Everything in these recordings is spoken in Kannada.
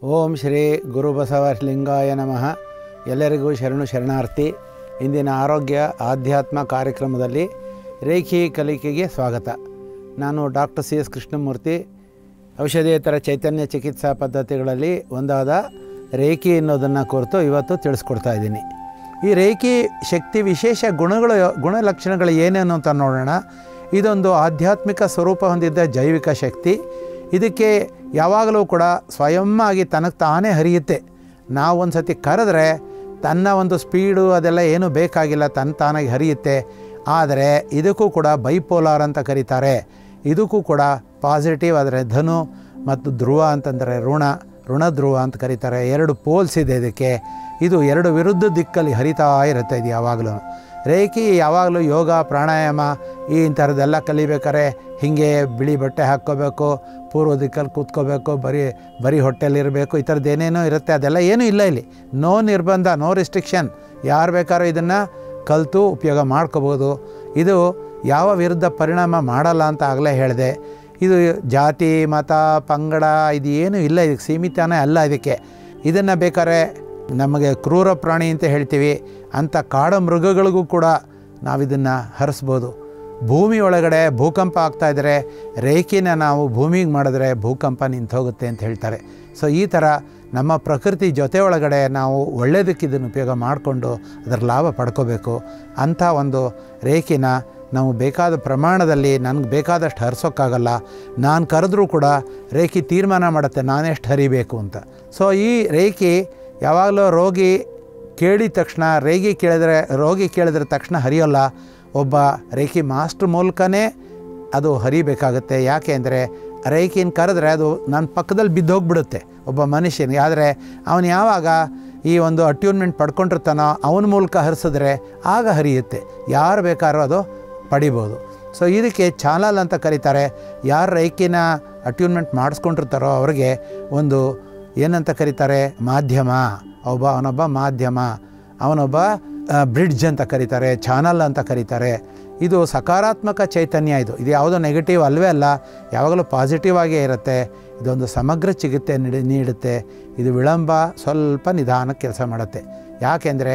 ಓಂ ಶ್ರೀ ಗುರುಬಸವಲಿಂಗಾಯ ನಮಃ ಎಲ್ಲರಿಗೂ ಶರಣು ಶರಣಾರ್ಥಿ ಇಂದಿನ ಆರೋಗ್ಯ ಆಧ್ಯಾತ್ಮ ಕಾರ್ಯಕ್ರಮದಲ್ಲಿ ರೇಖಿ ಕಲಿಕೆಗೆ ಸ್ವಾಗತ ನಾನು ಡಾಕ್ಟರ್ ಸಿ ಎಸ್ ಕೃಷ್ಣಮೂರ್ತಿ ಔಷಧೇತರ ಚೈತನ್ಯ ಚಿಕಿತ್ಸಾ ಪದ್ಧತಿಗಳಲ್ಲಿ ಒಂದಾದ ರೇಖಿ ಅನ್ನೋದನ್ನು ಕುರಿತು ಇವತ್ತು ತಿಳಿಸ್ಕೊಡ್ತಾ ಇದ್ದೀನಿ ಈ ರೇಖಿ ಶಕ್ತಿ ವಿಶೇಷ ಗುಣಗಳು ಗುಣಲಕ್ಷಣಗಳು ಏನೇನು ಅಂತ ನೋಡೋಣ ಇದೊಂದು ಆಧ್ಯಾತ್ಮಿಕ ಸ್ವರೂಪ ಹೊಂದಿದ್ದ ಜೈವಿಕ ಶಕ್ತಿ ಇದಕ್ಕೆ ಯಾವಾಗಲೂ ಕೂಡ ಸ್ವಯಂ ಆಗಿ ತನಗೆ ತಾನೇ ಹರಿಯುತ್ತೆ ನಾವು ಒಂದು ಸತಿ ಕರೆದ್ರೆ ತನ್ನ ಒಂದು ಸ್ಪೀಡು ಅದೆಲ್ಲ ಏನೂ ಬೇಕಾಗಿಲ್ಲ ತನ್ನ ತಾನಾಗಿ ಹರಿಯುತ್ತೆ ಆದರೆ ಇದಕ್ಕೂ ಕೂಡ ಬೈಪೋಲಾರ್ ಅಂತ ಕರೀತಾರೆ ಇದಕ್ಕೂ ಕೂಡ ಪಾಸಿಟಿವ್ ಆದರೆ ಧನು ಮತ್ತು ಧ್ರುವ ಅಂತಂದರೆ ಋಣ ಋಣ ಧ್ರುವ ಅಂತ ಕರೀತಾರೆ ಎರಡು ಪೋಲ್ಸ್ ಇದೆ ಇದಕ್ಕೆ ಇದು ಎರಡು ವಿರುದ್ಧ ದಿಕ್ಕಲ್ಲಿ ಹರಿತಾ ಇರುತ್ತೆ ಇದು ಯಾವಾಗಲೂ ರೇಖಿ ಯಾವಾಗಲೂ ಯೋಗ ಪ್ರಾಣಾಯಾಮ ಈ ಇಂಥರದ್ದೆಲ್ಲ ಕಲಿಬೇಕಾರೆ ಹೀಗೆ ಬಿಳಿ ಬಟ್ಟೆ ಹಾಕ್ಕೋಬೇಕು ಪೂರ್ವ ದಿಕ್ಕಲ್ಲಿ ಕೂತ್ಕೋಬೇಕು ಬರೀ ಬರೀ ಹೊಟ್ಟೆಲಿರಬೇಕು ಈ ಥರದ್ದು ಏನೇನೋ ಇರುತ್ತೆ ಅದೆಲ್ಲ ಏನೂ ಇಲ್ಲ ಇಲ್ಲಿ ನೋ ನಿರ್ಬಂಧ ನೋ ರಿಸ್ಟ್ರಿಕ್ಷನ್ ಯಾರು ಬೇಕಾದ್ರೂ ಇದನ್ನು ಕಲಿತು ಉಪಯೋಗ ಮಾಡ್ಕೋಬೋದು ಇದು ಯಾವ ವಿರುದ್ಧ ಪರಿಣಾಮ ಮಾಡಲ್ಲ ಅಂತ ಆಗಲೇ ಹೇಳಿದೆ ಇದು ಜಾತಿ ಮತ ಪಂಗಡ ಇದು ಏನೂ ಇಲ್ಲ ಇದಕ್ಕೆ ಸೀಮಿತನೇ ಅಲ್ಲ ಇದಕ್ಕೆ ಇದನ್ನು ಬೇಕಾದ್ರೆ ನಮಗೆ ಕ್ರೂರ ಪ್ರಾಣಿ ಅಂತ ಹೇಳ್ತೀವಿ ಅಂಥ ಕಾಡು ಮೃಗಗಳಿಗೂ ಕೂಡ ನಾವಿದನ್ನು ಹರಿಸ್ಬೋದು ಭೂಮಿ ಒಳಗಡೆ ಭೂಕಂಪ ಆಗ್ತಾ ಇದ್ದರೆ ರೇಖಿನ ನಾವು ಭೂಮಿಗೆ ಮಾಡಿದ್ರೆ ಭೂಕಂಪ ನಿಂತು ಹೋಗುತ್ತೆ ಅಂತ ಹೇಳ್ತಾರೆ ಸೊ ಈ ಥರ ನಮ್ಮ ಪ್ರಕೃತಿ ಜೊತೆ ಒಳಗಡೆ ನಾವು ಒಳ್ಳೆಯದಕ್ಕೆ ಇದನ್ನು ಉಪಯೋಗ ಮಾಡಿಕೊಂಡು ಅದರ ಲಾಭ ಪಡ್ಕೋಬೇಕು ಅಂಥ ಒಂದು ರೇಖಿನ ನಾವು ಬೇಕಾದ ಪ್ರಮಾಣದಲ್ಲಿ ನನಗೆ ಬೇಕಾದಷ್ಟು ಹರಿಸೋಕ್ಕಾಗಲ್ಲ ನಾನು ಕರೆದ್ರೂ ಕೂಡ ರೇಖಿ ತೀರ್ಮಾನ ಮಾಡುತ್ತೆ ನಾನೆಷ್ಟು ಹರಿಬೇಕು ಅಂತ ಸೊ ಈ ರೇಖಿ ಯಾವಾಗಲೂ ರೋಗಿ ಕೇಳಿದ ತಕ್ಷಣ ರೇಗಿ ಕೇಳಿದ್ರೆ ರೋಗಿ ಕೇಳಿದ್ರೆ ತಕ್ಷಣ ಹರಿಯೋಲ್ಲ ಒಬ್ಬ ರೇಖಿ ಮಾಸ್ಟ್ರ್ ಮೂಲಕನೇ ಅದು ಹರಿಬೇಕಾಗುತ್ತೆ ಯಾಕೆ ಅಂದರೆ ರೇಖಿನ ಕರೆದ್ರೆ ಅದು ನನ್ನ ಪಕ್ಕದಲ್ಲಿ ಬಿದ್ದೋಗ್ಬಿಡುತ್ತೆ ಒಬ್ಬ ಮನುಷ್ಯನಿಗೆ ಆದರೆ ಅವನು ಯಾವಾಗ ಈ ಒಂದು ಅಟ್ಯೂನ್ಮೆಂಟ್ ಪಡ್ಕೊಂಡಿರ್ತಾನೋ ಅವನ ಮೂಲಕ ಹರಿಸಿದ್ರೆ ಆಗ ಹರಿಯುತ್ತೆ ಯಾರು ಬೇಕಾದ್ರೂ ಅದು ಪಡಿಬೋದು ಸೊ ಇದಕ್ಕೆ ಚಾನಲ್ ಅಂತ ಕರೀತಾರೆ ಯಾರು ರೈಕಿನ ಅಟ್ಯೂನ್ಮೆಂಟ್ ಮಾಡಿಸ್ಕೊಂಡಿರ್ತಾರೋ ಅವ್ರಿಗೆ ಒಂದು ಏನಂತ ಕರೀತಾರೆ ಮಾಧ್ಯಮ ಒಬ್ಬ ಅವನೊಬ್ಬ ಮಾಧ್ಯಮ ಅವನೊಬ್ಬ ಬ್ರಿಡ್ಜ್ ಅಂತ ಕರೀತಾರೆ ಚಾನಲ್ ಅಂತ ಕರೀತಾರೆ ಇದು ಸಕಾರಾತ್ಮಕ ಚೈತನ್ಯ ಇದು ಇದು ಯಾವುದೋ ನೆಗೆಟಿವ್ ಅಲ್ಲವೇ ಅಲ್ಲ ಯಾವಾಗಲೂ ಪಾಸಿಟಿವ್ ಆಗೇ ಇರುತ್ತೆ ಇದೊಂದು ಸಮಗ್ರ ಚಿಕಿತ್ಸೆ ನೀಡಿ ನೀಡುತ್ತೆ ಇದು ವಿಳಂಬ ಸ್ವಲ್ಪ ನಿಧಾನಕ್ಕೆ ಕೆಲಸ ಮಾಡುತ್ತೆ ಯಾಕೆಂದರೆ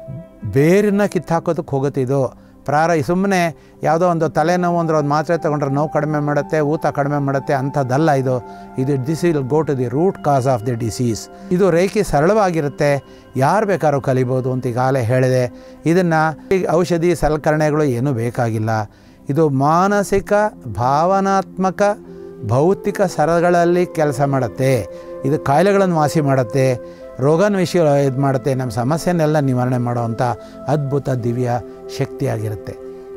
ಬೇರನ್ನ ಕಿತ್ತಾಕೋದಕ್ಕೆ ಹೋಗುತ್ತೆ ಇದು ಪ್ರಾರ ಸುಮ್ಮನೆ ಯಾವುದೋ ಒಂದು ತಲೆನೋವು ಅಂದ್ರೆ ಒಂದು ಮಾತ್ರೆ ತೊಗೊಂಡ್ರೆ ನೋವು ಕಡಿಮೆ ಮಾಡುತ್ತೆ ಊತ ಕಡಿಮೆ ಮಾಡುತ್ತೆ ಅಂಥದ್ದಲ್ಲ ಇದು ಇದು this will go to the root cause of the disease ಇದು ರೇಖೆ ಸರಳವಾಗಿರುತ್ತೆ ಯಾರು ಬೇಕಾದ್ರೂ ಕಲಿಬೋದು ಅಂತ ಈಗಾಗಲೇ ಹೇಳಿದೆ ಇದನ್ನು ಔಷಧಿ ಸಲಕರಣೆಗಳು ಏನೂ ಬೇಕಾಗಿಲ್ಲ ಇದು ಮಾನಸಿಕ ಭಾವನಾತ್ಮಕ ಭೌತಿಕ ಸರಗಳಲ್ಲಿ ಕೆಲಸ ಮಾಡುತ್ತೆ ಇದು ಕಾಯಿಲೆಗಳನ್ನು ವಾಸಿ ಮಾಡುತ್ತೆ ರೋಗನ ವಿಷಯ ಇದು ಮಾಡುತ್ತೆ ನಮ್ಮ ಸಮಸ್ಯೆನೆಲ್ಲ ನಿವಾರಣೆ ಮಾಡುವಂಥ ಅದ್ಭುತ ದಿವ್ಯ ಶಕ್ತಿಯಾಗಿರುತ್ತೆ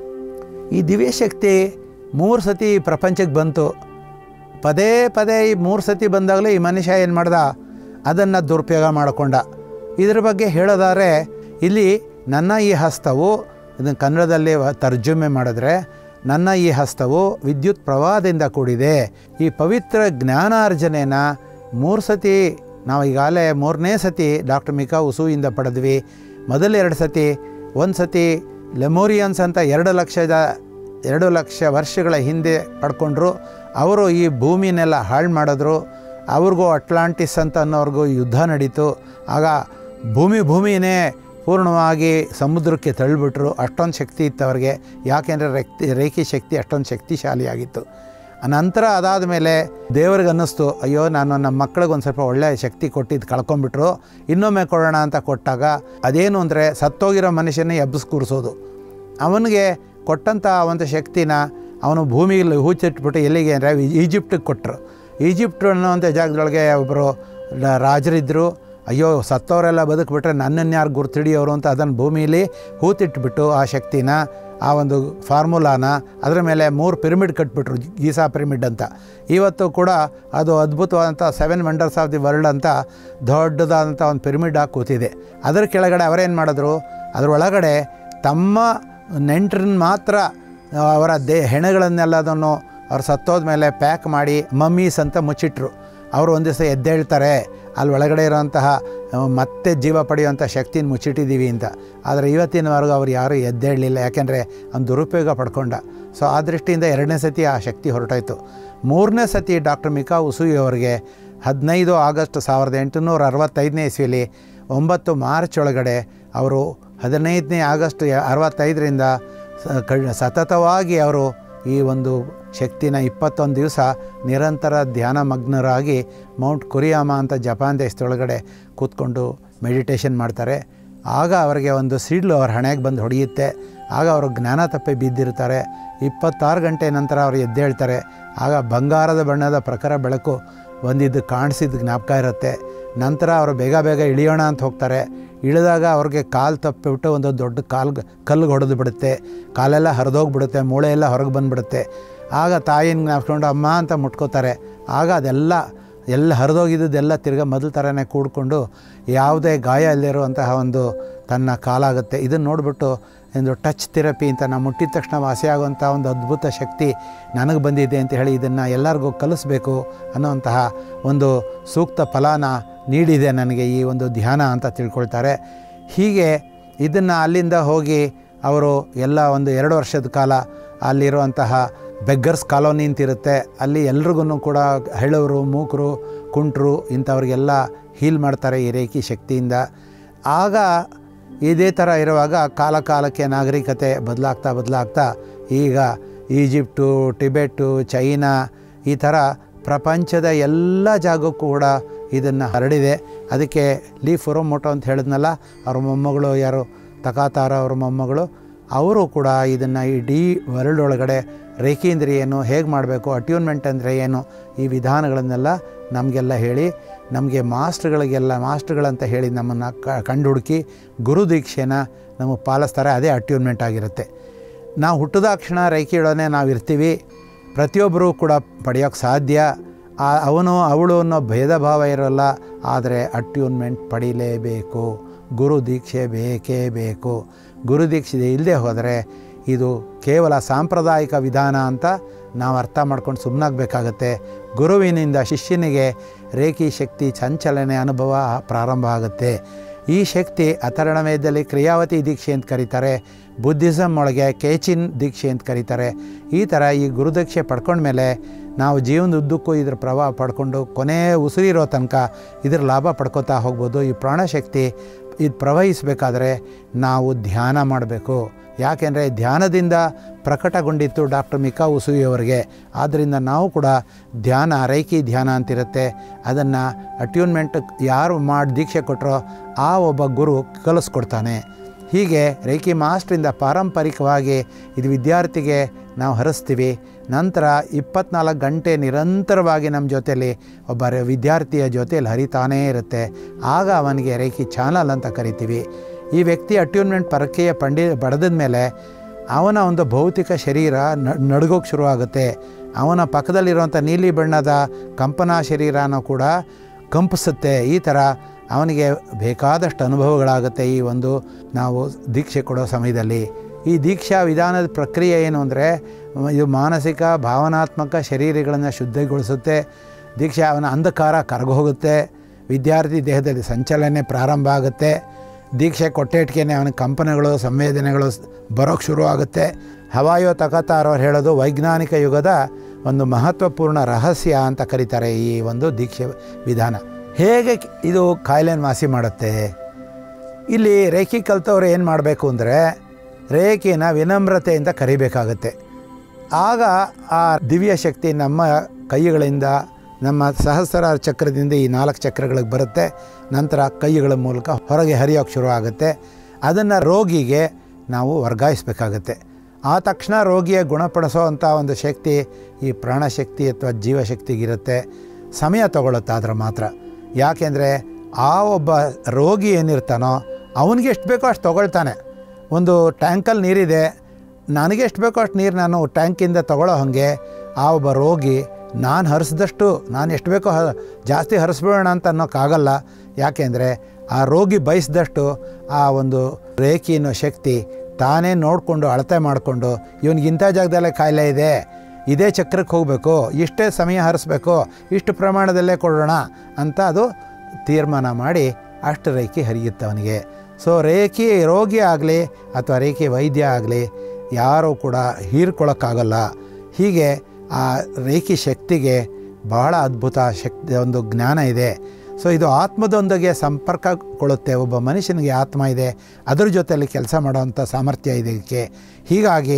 ಈ ದಿವ್ಯ ಶಕ್ತಿ ಮೂರು ಸತಿ ಪ್ರಪಂಚಕ್ಕೆ ಬಂತು ಪದೇ ಪದೇ ಈ ಮೂರು ಸತಿ ಬಂದಾಗಲೂ ಈ ಮನುಷ್ಯ ಏನು ಮಾಡ್ದ ಅದನ್ನು ದುರುಪಯೋಗ ಮಾಡಿಕೊಂಡ ಇದ್ರ ಬಗ್ಗೆ ಹೇಳೋದಾದ್ರೆ ಇಲ್ಲಿ ನನ್ನ ಈ ಹಸ್ತವು ಇದನ್ನು ಕನ್ನಡದಲ್ಲಿ ತರ್ಜುಮೆ ಮಾಡಿದ್ರೆ ನನ್ನ ಈ ಹಸ್ತವು ವಿದ್ಯುತ್ ಪ್ರವಾಹದಿಂದ ಕೂಡಿದೆ ಈ ಪವಿತ್ರ ಜ್ಞಾನಾರ್ಜನೆನ ಮೂರು ಸತಿ ನಾವು ಈಗಾಗಲೇ ಮೂರನೇ ಸತಿ ಡಾಕ್ಟರ್ ಮಿಕಾ ಉಸುವಿಂದ ಪಡೆದ್ವಿ ಮೊದಲ ಎರಡು ಸತಿ ಒಂದು ಸತಿ ಲೆಮೋರಿಯನ್ಸ್ ಅಂತ ಎರಡು ಲಕ್ಷದ ಎರಡು ಲಕ್ಷ ವರ್ಷಗಳ ಹಿಂದೆ ಪಡ್ಕೊಂಡ್ರು ಅವರು ಈ ಭೂಮಿನೆಲ್ಲ ಹಾಳು ಮಾಡಿದ್ರು ಅವ್ರಿಗೂ ಅಟ್ಲಾಂಟಿಸ್ ಅಂತ ಅನ್ನೋರ್ಗೂ ಯುದ್ಧ ನಡೀತು ಆಗ ಭೂಮಿ ಭೂಮಿನೇ ಪೂರ್ಣವಾಗಿ ಸಮುದ್ರಕ್ಕೆ ತಳ್ಳಿಬಿಟ್ರು ಅಷ್ಟೊಂದು ಶಕ್ತಿ ಇತ್ತು ಅವ್ರಿಗೆ ಯಾಕೆಂದರೆ ರೆಕ್ತಿ ರೇಖಿ ಶಕ್ತಿ ಅಷ್ಟೊಂದು ಶಕ್ತಿಶಾಲಿಯಾಗಿತ್ತು ನಂತರ ಅದಾದ ಮೇಲೆ ದೇವ್ರಿಗೆ ಅನ್ನಿಸ್ತು ಅಯ್ಯೋ ನಾನು ನಮ್ಮ ಮಕ್ಳಿಗೆ ಒಂದು ಸ್ವಲ್ಪ ಒಳ್ಳೆಯ ಶಕ್ತಿ ಕೊಟ್ಟಿದ್ದು ಕಳ್ಕೊಂಬಿಟ್ರು ಇನ್ನೊಮ್ಮೆ ಕೊಡೋಣ ಅಂತ ಕೊಟ್ಟಾಗ ಅದೇನು ಅಂದರೆ ಸತ್ತೋಗಿರೋ ಮನುಷ್ಯನೇ ಎಬ್ಬಿಸ್ ಕೂರಿಸೋದು ಅವನಿಗೆ ಕೊಟ್ಟಂಥ ಒಂದು ಶಕ್ತಿನ ಅವನು ಭೂಮಿಗೆ ಹೂಚಿಟ್ಬಿಟ್ಟು ಎಲ್ಲಿಗೆ ಅಂದರೆ ಈಜಿಪ್ಟಿಗೆ ಕೊಟ್ಟರು ಈಜಿಪ್ಟ್ ಅನ್ನೋವಂಥ ಜಾಗದೊಳಗೆ ಒಬ್ಬರು ರಾಜರಿದ್ದರು ಅಯ್ಯೋ ಸತ್ತವರೆಲ್ಲ ಬದುಕಿಬಿಟ್ರೆ ನನ್ನನ್ನು ಯಾರು ಗುರ್ತಿಡಿಯೋರು ಅಂತ ಅದನ್ನು ಭೂಮಿಲಿ ಹೂತಿಟ್ಬಿಟ್ಟು ಆ ಶಕ್ತಿನ ಆ ಒಂದು ಫಾರ್ಮುಲಾನ ಅದರ ಮೇಲೆ ಮೂರು ಪಿರಮಿಡ್ ಕಟ್ಬಿಟ್ರು ಗೀಸಾ ಪಿರಮಿಡ್ ಅಂತ ಇವತ್ತು ಕೂಡ ಅದು ಅದ್ಭುತವಾದಂಥ seven wonders of the world ಅಂತ ದೊಡ್ಡದಾದಂಥ ಒಂದು ಪಿರಮಿಡ್ ಆಗಿ ಕೂತಿದೆ ಅದರ ಕೆಳಗಡೆ ಅವರೇನು ಮಾಡಿದ್ರು ಅದರೊಳಗಡೆ ತಮ್ಮ ನೆಂಟ್ರನ್ನ ಮಾತ್ರ ಅವರ ದೇ ಹೆಣಗಳನ್ನೆಲ್ಲದನ್ನು ಅವ್ರು ಸತ್ತೋದ ಮೇಲೆ ಪ್ಯಾಕ್ ಮಾಡಿ ಮಮ್ಮೀಸ್ ಅಂತ ಮುಚ್ಚಿಟ್ರು ಅವರು ಒಂದು ದಿವಸ ಎದ್ದೇಳ್ತಾರೆ ಅಲ್ಲಿ ಒಳಗಡೆ ಇರೋಂತಹ ಮತ್ತೆ ಜೀವ ಪಡೆಯುವಂಥ ಶಕ್ತಿನ ಮುಚ್ಚಿಟ್ಟಿದ್ದೀವಿ ಅಂತ ಆದರೆ ಇವತ್ತಿನವರೆಗೂ ಅವ್ರು ಯಾರೂ ಎದ್ದೇಳಲಿಲ್ಲ ಯಾಕೆಂದರೆ ಅವ್ನು ದುರುಪಯೋಗ ಪಡ್ಕೊಂಡ ಸೊ ಆ ದೃಷ್ಟಿಯಿಂದ ಎರಡನೇ ಸತಿ ಆ ಶಕ್ತಿ ಹೊರಟೋಯ್ತು ಮೂರನೇ ಸತಿ ಡಾಕ್ಟರ್ ಮಿಕಾ ಉಸುಯಿ ಅವರಿಗೆ ಹದಿನೈದು ಆಗಸ್ಟ್ ಸಾವಿರದ ಎಂಟುನೂರ ಅರವತ್ತೈದನೇ ಇಸ್ವಿಲಿ ಒಂಬತ್ತು ಮಾರ್ಚ್ ಒಳಗಡೆ ಅವರು ಹದಿನೈದನೇ ಆಗಸ್ಟ್ ಅರವತ್ತೈದರಿಂದ ಸ- ಕ- ಸತತವಾಗಿ ಅವರು ಈ ಒಂದು ಶಕ್ತಿನ ಇಪ್ಪತ್ತೊಂದು ದಿವಸ ನಿರಂತರ ಧ್ಯಾನ ಮಗ್ನರಾಗಿ ಮೌಂಟ್ ಕುರಿಯಾಮ ಅಂತ ಜಪಾನ್ ದೇಶದೊಳಗಡೆ ಕೂತ್ಕೊಂಡು ಮೆಡಿಟೇಷನ್ ಮಾಡ್ತಾರೆ ಆಗ ಅವರಿಗೆ ಒಂದು ಸಿಡ್ಲು ಅವ್ರ ಹಣೆಗೆ ಬಂದು ಹೊಡೆಯುತ್ತೆ ಆಗ ಅವರು ಜ್ಞಾನ ತಪ್ಪಿ ಬಿದ್ದಿರ್ತಾರೆ ಇಪ್ಪತ್ತಾರು ಗಂಟೆ ನಂತರ ಅವರು ಎದ್ದೇಳ್ತಾರೆ ಆಗ ಬಂಗಾರದ ಬಣ್ಣದ ಪ್ರಖರ ಬೆಳಕು ಬಂದಿದ್ದು ಕಾಣಿಸಿದ್ದು ಜ್ಞಾಪಕ ಇರುತ್ತೆ ನಂತರ ಅವರು ಬೇಗ ಬೇಗ ಇಳಿಯೋಣ ಅಂತ ಹೋಗ್ತಾರೆ ಇಳಿದಾಗ ಅವ್ರಿಗೆ ಕಾಲು ತಪ್ಪಿಬಿಟ್ಟು ಒಂದು ದೊಡ್ಡ ಕಾಲು ಕಲ್ಲಿಗೆ ಹೊಡೆದು ಬಿಡುತ್ತೆ ಕಾಲೆಲ್ಲ ಹರಿದೋಗ್ಬಿಡುತ್ತೆ ಮೂಳೆ ಎಲ್ಲ ಹೊರಗೆ ಬಂದುಬಿಡುತ್ತೆ ಆಗ ತಾಯಿನ ಜ್ಞಾಪಿಸ್ಕೊಂಡು ಅಮ್ಮ ಅಂತ ಮುಟ್ಕೋತಾರೆ ಆಗ ಅದೆಲ್ಲ ಎಲ್ಲ ಹರಿದೋಗಿದ್ದೆಲ್ಲ ತಿರ್ಗಾ ಮೊದಲ ಥರನೇ ಕೂಡ್ಕೊಂಡು ಯಾವುದೇ ಗಾಯ ಇಲ್ಲದಿರುವಂತಹ ಒಂದು ತನ್ನ ಕಾಲಾಗುತ್ತೆ ಇದನ್ನು ನೋಡಿಬಿಟ್ಟು ಒಂದು ಟಚ್ ಥೆರಪಿ ಅಂತ ನಾವು ಮುಟ್ಟಿದ ತಕ್ಷಣ ವಾಸಿಯಾಗುವಂಥ ಒಂದು ಅದ್ಭುತ ಶಕ್ತಿ ನನಗೆ ಬಂದಿದೆ ಅಂತ ಹೇಳಿ ಇದನ್ನು ಎಲ್ಲರಿಗೂ ಕಲಿಸ್ಬೇಕು ಅನ್ನೋಂತಹ ಒಂದು ಸೂಕ್ತ ಫಲಾನ ನೀಡಿದೆ ನನಗೆ ಈ ಒಂದು ಧ್ಯಾನ ಅಂತ ತಿಳ್ಕೊಳ್ತಾರೆ ಹೀಗೆ ಇದನ್ನು ಅಲ್ಲಿಂದ ಹೋಗಿ ಅವರು ಎಲ್ಲ ಒಂದು ಎರಡು ವರ್ಷದ ಕಾಲ ಅಲ್ಲಿರುವಂತಹ ಬೆಗ್ಗರ್ಸ್ ಕಾಲೋನಿ ಅಂತಿರುತ್ತೆ ಅಲ್ಲಿ ಎಲ್ರಿಗೂ ಕೂಡ ಹೆಳವರು ಮೂಕರು ಕುಂಟ್ರು ಇಂಥವ್ರಿಗೆಲ್ಲ ಹೀಲ್ ಮಾಡ್ತಾರೆ ಈ ರೇಖಿ ಶಕ್ತಿಯಿಂದ ಆಗ ಇದೇ ಥರ ಇರುವಾಗ ಕಾಲ ಕಾಲಕ್ಕೆ ನಾಗರಿಕತೆ ಬದಲಾಗ್ತಾ ಬದಲಾಗ್ತಾ ಈಗ ಈಜಿಪ್ಟು ಟಿಬೆಟ್ಟು ಚೈನಾ ಈ ಥರ ಪ್ರಪಂಚದ ಎಲ್ಲ ಜಾಗಕ್ಕೂ ಕೂಡ ಇದನ್ನು ಹರಡಿದೆ ಅದಕ್ಕೆ ಲೀ ಫುರೋಮೋಟೋ ಅಂತ ಹೇಳಿದ್ನಲ್ಲ ಅವ್ರ ಮೊಮ್ಮಗಳು ಯಾರು ತಕಾತಾರ ಅವ್ರ ಮೊಮ್ಮಗಳು ಅವರು ಕೂಡ ಇದನ್ನು ಇಡೀ ವರ್ಲ್ಡ್ ಒಳಗಡೆ ರೇಖಿ ಅಂದರೆ ಏನು ಹೇಗೆ ಮಾಡಬೇಕು ಅಟ್ಯೂನ್ಮೆಂಟ್ ಅಂದರೆ ಏನು ಈ ವಿಧಾನಗಳನ್ನೆಲ್ಲ ನಮಗೆಲ್ಲ ಹೇಳಿ ನಮಗೆ ಮಾಸ್ಟ್ರುಗಳಿಗೆಲ್ಲ ಮಾಸ್ಟ್ರುಗಳಂತ ಹೇಳಿ ನಮ್ಮನ್ನು ಕ ಕಂಡು ಹುಡುಕಿ ಗುರು ದೀಕ್ಷೆನ ನಮಗೆ ಪಾಲಿಸ್ತಾರೆ ಅದೇ ಅಟ್ಯೂನ್ಮೆಂಟ್ ಆಗಿರುತ್ತೆ ನಾವು ಹುಟ್ಟಿದಾಕ್ಷಣ ರೇಖೆಯೊಡನೆ ನಾವು ಇರ್ತೀವಿ ಪ್ರತಿಯೊಬ್ಬರೂ ಕೂಡ ಪಡೆಯೋಕ್ಕೆ ಸಾಧ್ಯ ಆ ಅವನು ಅವಳು ಅನ್ನೋ ಭೇದ ಭಾವ ಇರೋಲ್ಲ ಆದರೆ ಅಟ್ಯೂನ್ಮೆಂಟ್ ಪಡೀಲೇಬೇಕು ಗುರು ದೀಕ್ಷೆ ಬೇಕೇ ಬೇಕು ಗುರು ದೀಕ್ಷೆ ಇಲ್ಲದೆ ಹೋದರೆ ಇದು ಕೇವಲ ಸಾಂಪ್ರದಾಯಿಕ ವಿಧಾನ ಅಂತ ನಾವು ಅರ್ಥ ಮಾಡ್ಕೊಂಡು ಸುಮ್ಮನಾಗಬೇಕಾಗತ್ತೆ ಗುರುವಿನಿಂದ ಶಿಷ್ಯನಿಗೆ ರೇಖಿ ಶಕ್ತಿ ಚಂಚಲನೆ ಅನುಭವ ಪ್ರಾರಂಭ ಆಗುತ್ತೆ ಈ ಶಕ್ತಿ ಅಥರ್ಣವೇದದಲ್ಲಿ ಕ್ರಿಯಾವತಿ ದೀಕ್ಷೆ ಅಂತ ಕರೀತಾರೆ ಬುದ್ಧಿಸಮ್ ಒಳಗೆ ಕೇಚಿನ್ ದೀಕ್ಷೆ ಅಂತ ಕರೀತಾರೆ ಈ ಥರ ಈ ಗುರುದೀಕ್ಷೆ ಪಡ್ಕೊಂಡ್ಮೇಲೆ ನಾವು ಜೀವನದ ಉದ್ದಕ್ಕೂ ಇದ್ರ ಪ್ರಭಾವ ಪಡ್ಕೊಂಡು ಕೊನೆ ಉಸಿರಿರೋ ತನಕ ಇದ್ರ ಲಾಭ ಪಡ್ಕೋತಾ ಹೋಗ್ಬೋದು ಈ ಪ್ರಾಣಶಕ್ತಿ ಇದು ಪ್ರವಹಿಸಬೇಕಾದ್ರೆ ನಾವು ಧ್ಯಾನ ಮಾಡಬೇಕು ಯಾಕೆಂದರೆ ಧ್ಯಾನದಿಂದ ಪ್ರಕಟಗೊಂಡಿತ್ತು ಡಾಕ್ಟರ್ ಮಿಕಾ ಉಸುಯಿಯವರಿಗೆ ಆದ್ದರಿಂದ ನಾವು ಕೂಡ ಧ್ಯಾನ ರೈಕಿ ಧ್ಯಾನ ಅಂತಿರುತ್ತೆ ಅದನ್ನು ಅಟ್ಯೂನ್ಮೆಂಟ್ ಯಾರು ಮಾಡಿ ದೀಕ್ಷೆ ಕೊಟ್ಟರೋ ಆ ಒಬ್ಬ ಗುರು ಕಲಿಸ್ಕೊಡ್ತಾನೆ ಹೀಗೆ ರೇಖಿ ಮಾಸ್ಟ್ರಿಂದ ಪಾರಂಪರಿಕವಾಗಿ ಇದು ವಿದ್ಯಾರ್ಥಿಗೆ ನಾವು ಹರಿಸ್ತೀವಿ ನಂತರ ಇಪ್ಪತ್ನಾಲ್ಕು ಗಂಟೆ ನಿರಂತರವಾಗಿ ನಮ್ಮ ಜೊತೆಯಲ್ಲಿ ಒಬ್ಬ ರೆ- ವಿದ್ಯಾರ್ಥಿಯ ಜೊತೆಯಲ್ಲಿ ಹರಿತಾನೇ ಇರುತ್ತೆ ಆಗ ಅವನಿಗೆ ರೇಖಿ ಚಾನಲ್ ಅಂತ ಕರಿತೀವಿ ಈ ವ್ಯಕ್ತಿ ಅಟ್ಯೂನ್ಮೆಂಟ್ ಪರಕೆಯ ಪಂಡಿ ಬಡದ ಮೇಲೆ ಅವನ ಒಂದು ಭೌತಿಕ ಶರೀರ ನ ನಡುಗೋಕ್ಕೆ ಶುರುವಾಗುತ್ತೆ ಅವನ ಪಕ್ಕದಲ್ಲಿರುವಂಥ ನೀಲಿ ಬಣ್ಣದ ಕಂಪನ ಶರೀರನೂ ಕೂಡ ಕಂಪಿಸುತ್ತೆ ಈ ಥರ ಅವನಿಗೆ ಬೇಕಾದಷ್ಟು ಅನುಭವಗಳಾಗುತ್ತೆ ಈ ಒಂದು ನಾವು ದೀಕ್ಷೆ ಕೊಡೋ ಸಮಯದಲ್ಲಿ ಈ ದೀಕ್ಷಾ ವಿಧಾನದ ಪ್ರಕ್ರಿಯೆ ಏನು ಅಂದರೆ ಇದು ಮಾನಸಿಕ ಭಾವನಾತ್ಮಕ ಶರೀರಗಳನ್ನು ಶುದ್ಧಿಗೊಳಿಸುತ್ತೆ ದೀಕ್ಷೆ ಅವನ ಅಂಧಕಾರ ಕರಗೋಗುತ್ತೆ ವಿದ್ಯಾರ್ಥಿ ದೇಹದಲ್ಲಿ ಸಂಚಲನೆ ಪ್ರಾರಂಭ ಆಗುತ್ತೆ ದೀಕ್ಷೆ ಕೊಟ್ಟೇಟ್ಗೆನೆ ಅವನ ಕಂಪನಗಳು ಸಂವೇದನೆಗಳು ಸ್- ಬರೋಕ್ಕೆ ಶುರುವಾಗುತ್ತೆ ಹವಾಯೋ ತಕತಾರ್ ಅವ್ರು ಹೇಳೋದು ವೈಜ್ಞಾನಿಕ ಯುಗದ ಒಂದು ಮಹತ್ವಪೂರ್ಣ ರಹಸ್ಯ ಅಂತ ಕರೀತಾರೆ ಈ ಒಂದು ದೀಕ್ಷೆ ವಿಧಾನ ಹೇಗೆ ಕ್- ಇದು ಕಾಯಿಲೆನ ವಾಸಿ ಮಾಡುತ್ತೆ ಇಲ್ಲಿ ರೇಖಿ ಕಲ್ತವ್ರು ಏನು ಮಾಡಬೇಕು ಅಂದರೆ ರೇಖಿನ ವಿನಮ್ರತೆಯಿಂದ ಕರಿಬೇಕಾಗತ್ತೆ ಆಗ ಆ ದಿವ್ಯ ಶಕ್ತಿ ನಮ್ಮ ಕೈಗಳಿಂದ ನಮ್ಮ ಸಹಸ್ರಾರ ಚಕ್ರದಿಂದ ಈ ನಾಲ್ಕು ಚಕ್ರಗಳಿಗೆ ಬರುತ್ತೆ ನಂತರ ಕೈಗಳ ಮೂಲಕ ಹೊರಗೆ ಹರಿಯೋಕ್ಕೆ ಶುರು ಆಗುತ್ತೆ ಅದನ್ನು ರೋಗಿಗೆ ನಾವು ವರ್ಗಾಯಿಸಬೇಕಾಗತ್ತೆ ಆ ತಕ್ಷಣ ರೋಗಿಯ ಗುಣಪಡಿಸೋ ಅಂಥ ಒಂದು ಶಕ್ತಿ ಈ ಪ್ರಾಣಶಕ್ತಿ ಅಥವಾ ಜೀವಶಕ್ತಿಗಿರುತ್ತೆ ಸಮಯ ತಗೊಳುತ್ತೆ ಆದ್ರೆ ಮಾತ್ರ ಯಾಕೆಂದರೆ ಆ ಒಬ್ಬ ರೋಗಿ ಏನಿರ್ತಾನೋ ಅವನಿಗೆ ಎಷ್ಟು ಬೇಕೋ ಅಷ್ಟು ತೊಗೊಳ್ತಾನೆ ಒಂದು ಟ್ಯಾಂಕಲ್ಲಿ ನೀರಿದೆ ನನಗೆ ಎಷ್ಟು ಬೇಕೋ ಅಷ್ಟು ನೀರು ನಾನು ಟ್ಯಾಂಕಿಂದ ತಗೊಳ್ಳೋ ಹಾಗೆ ಆ ಒಬ್ಬ ರೋಗಿ ನಾನು ಹರಿಸಿದಷ್ಟು ನಾನು ಎಷ್ಟು ಬೇಕೋ ಹ ಜಾಸ್ತಿ ಹರಿಸ್ಬೇಡ ಅಂತ ಅನ್ನೋಕ್ಕಾಗಲ್ಲ ಯಾಕೆಂದರೆ ಆ ರೋಗಿ ಬಯಸಿದಷ್ಟು ಆ ಒಂದು ರೇಖಿ ಅನ್ನೋ ಶಕ್ತಿ ತಾನೇ ನೋಡಿಕೊಂಡು ಅಳತೆ ಮಾಡಿಕೊಂಡು ಇವನಿಗೆ ಇಂಥ ಜಾಗದಲ್ಲೇ ಕಾಯಿಲೆ ಇದೆ ಇದೇ ಚಕ್ರಕ್ಕೆ ಹೋಗಬೇಕು ಇಷ್ಟೇ ಸಮಯ ಹರಿಸ್ಬೇಕು ಇಷ್ಟು ಪ್ರಮಾಣದಲ್ಲೇ ಕೊಡೋಣ ಅಂತ ಅದು ತೀರ್ಮಾನ ಮಾಡಿ ಅಷ್ಟು ರೇಖೆ ಹರಿಯುತ್ತೆ ಅವನಿಗೆ ಸೊ ರೇಖಿ ರೋಗಿ ಆಗಲಿ ಅಥವಾ ರೇಖಿ ವೈದ್ಯ ಆಗಲಿ ಯಾರೂ ಕೂಡ ಹೀರ್ಕೊಳ್ಳೋಕ್ಕಾಗಲ್ಲ ಹೀಗೆ ಆ ರೇಖಿ ಶಕ್ತಿಗೆ ಬಹಳ ಅದ್ಭುತ ಶಕ್ತಿ ಒಂದು ಜ್ಞಾನ ಇದೆ ಸೊ ಇದು ಆತ್ಮದೊಂದಿಗೆ ಸಂಪರ್ಕಗೊಳ್ಳುತ್ತೆ ಒಬ್ಬ ಮನುಷ್ಯನಿಗೆ ಆತ್ಮ ಇದೆ ಅದ್ರ ಜೊತೆಯಲ್ಲಿ ಕೆಲಸ ಮಾಡೋವಂಥ ಸಾಮರ್ಥ್ಯ ಇದೆ ಇದಕ್ಕೆ ಹೀಗಾಗಿ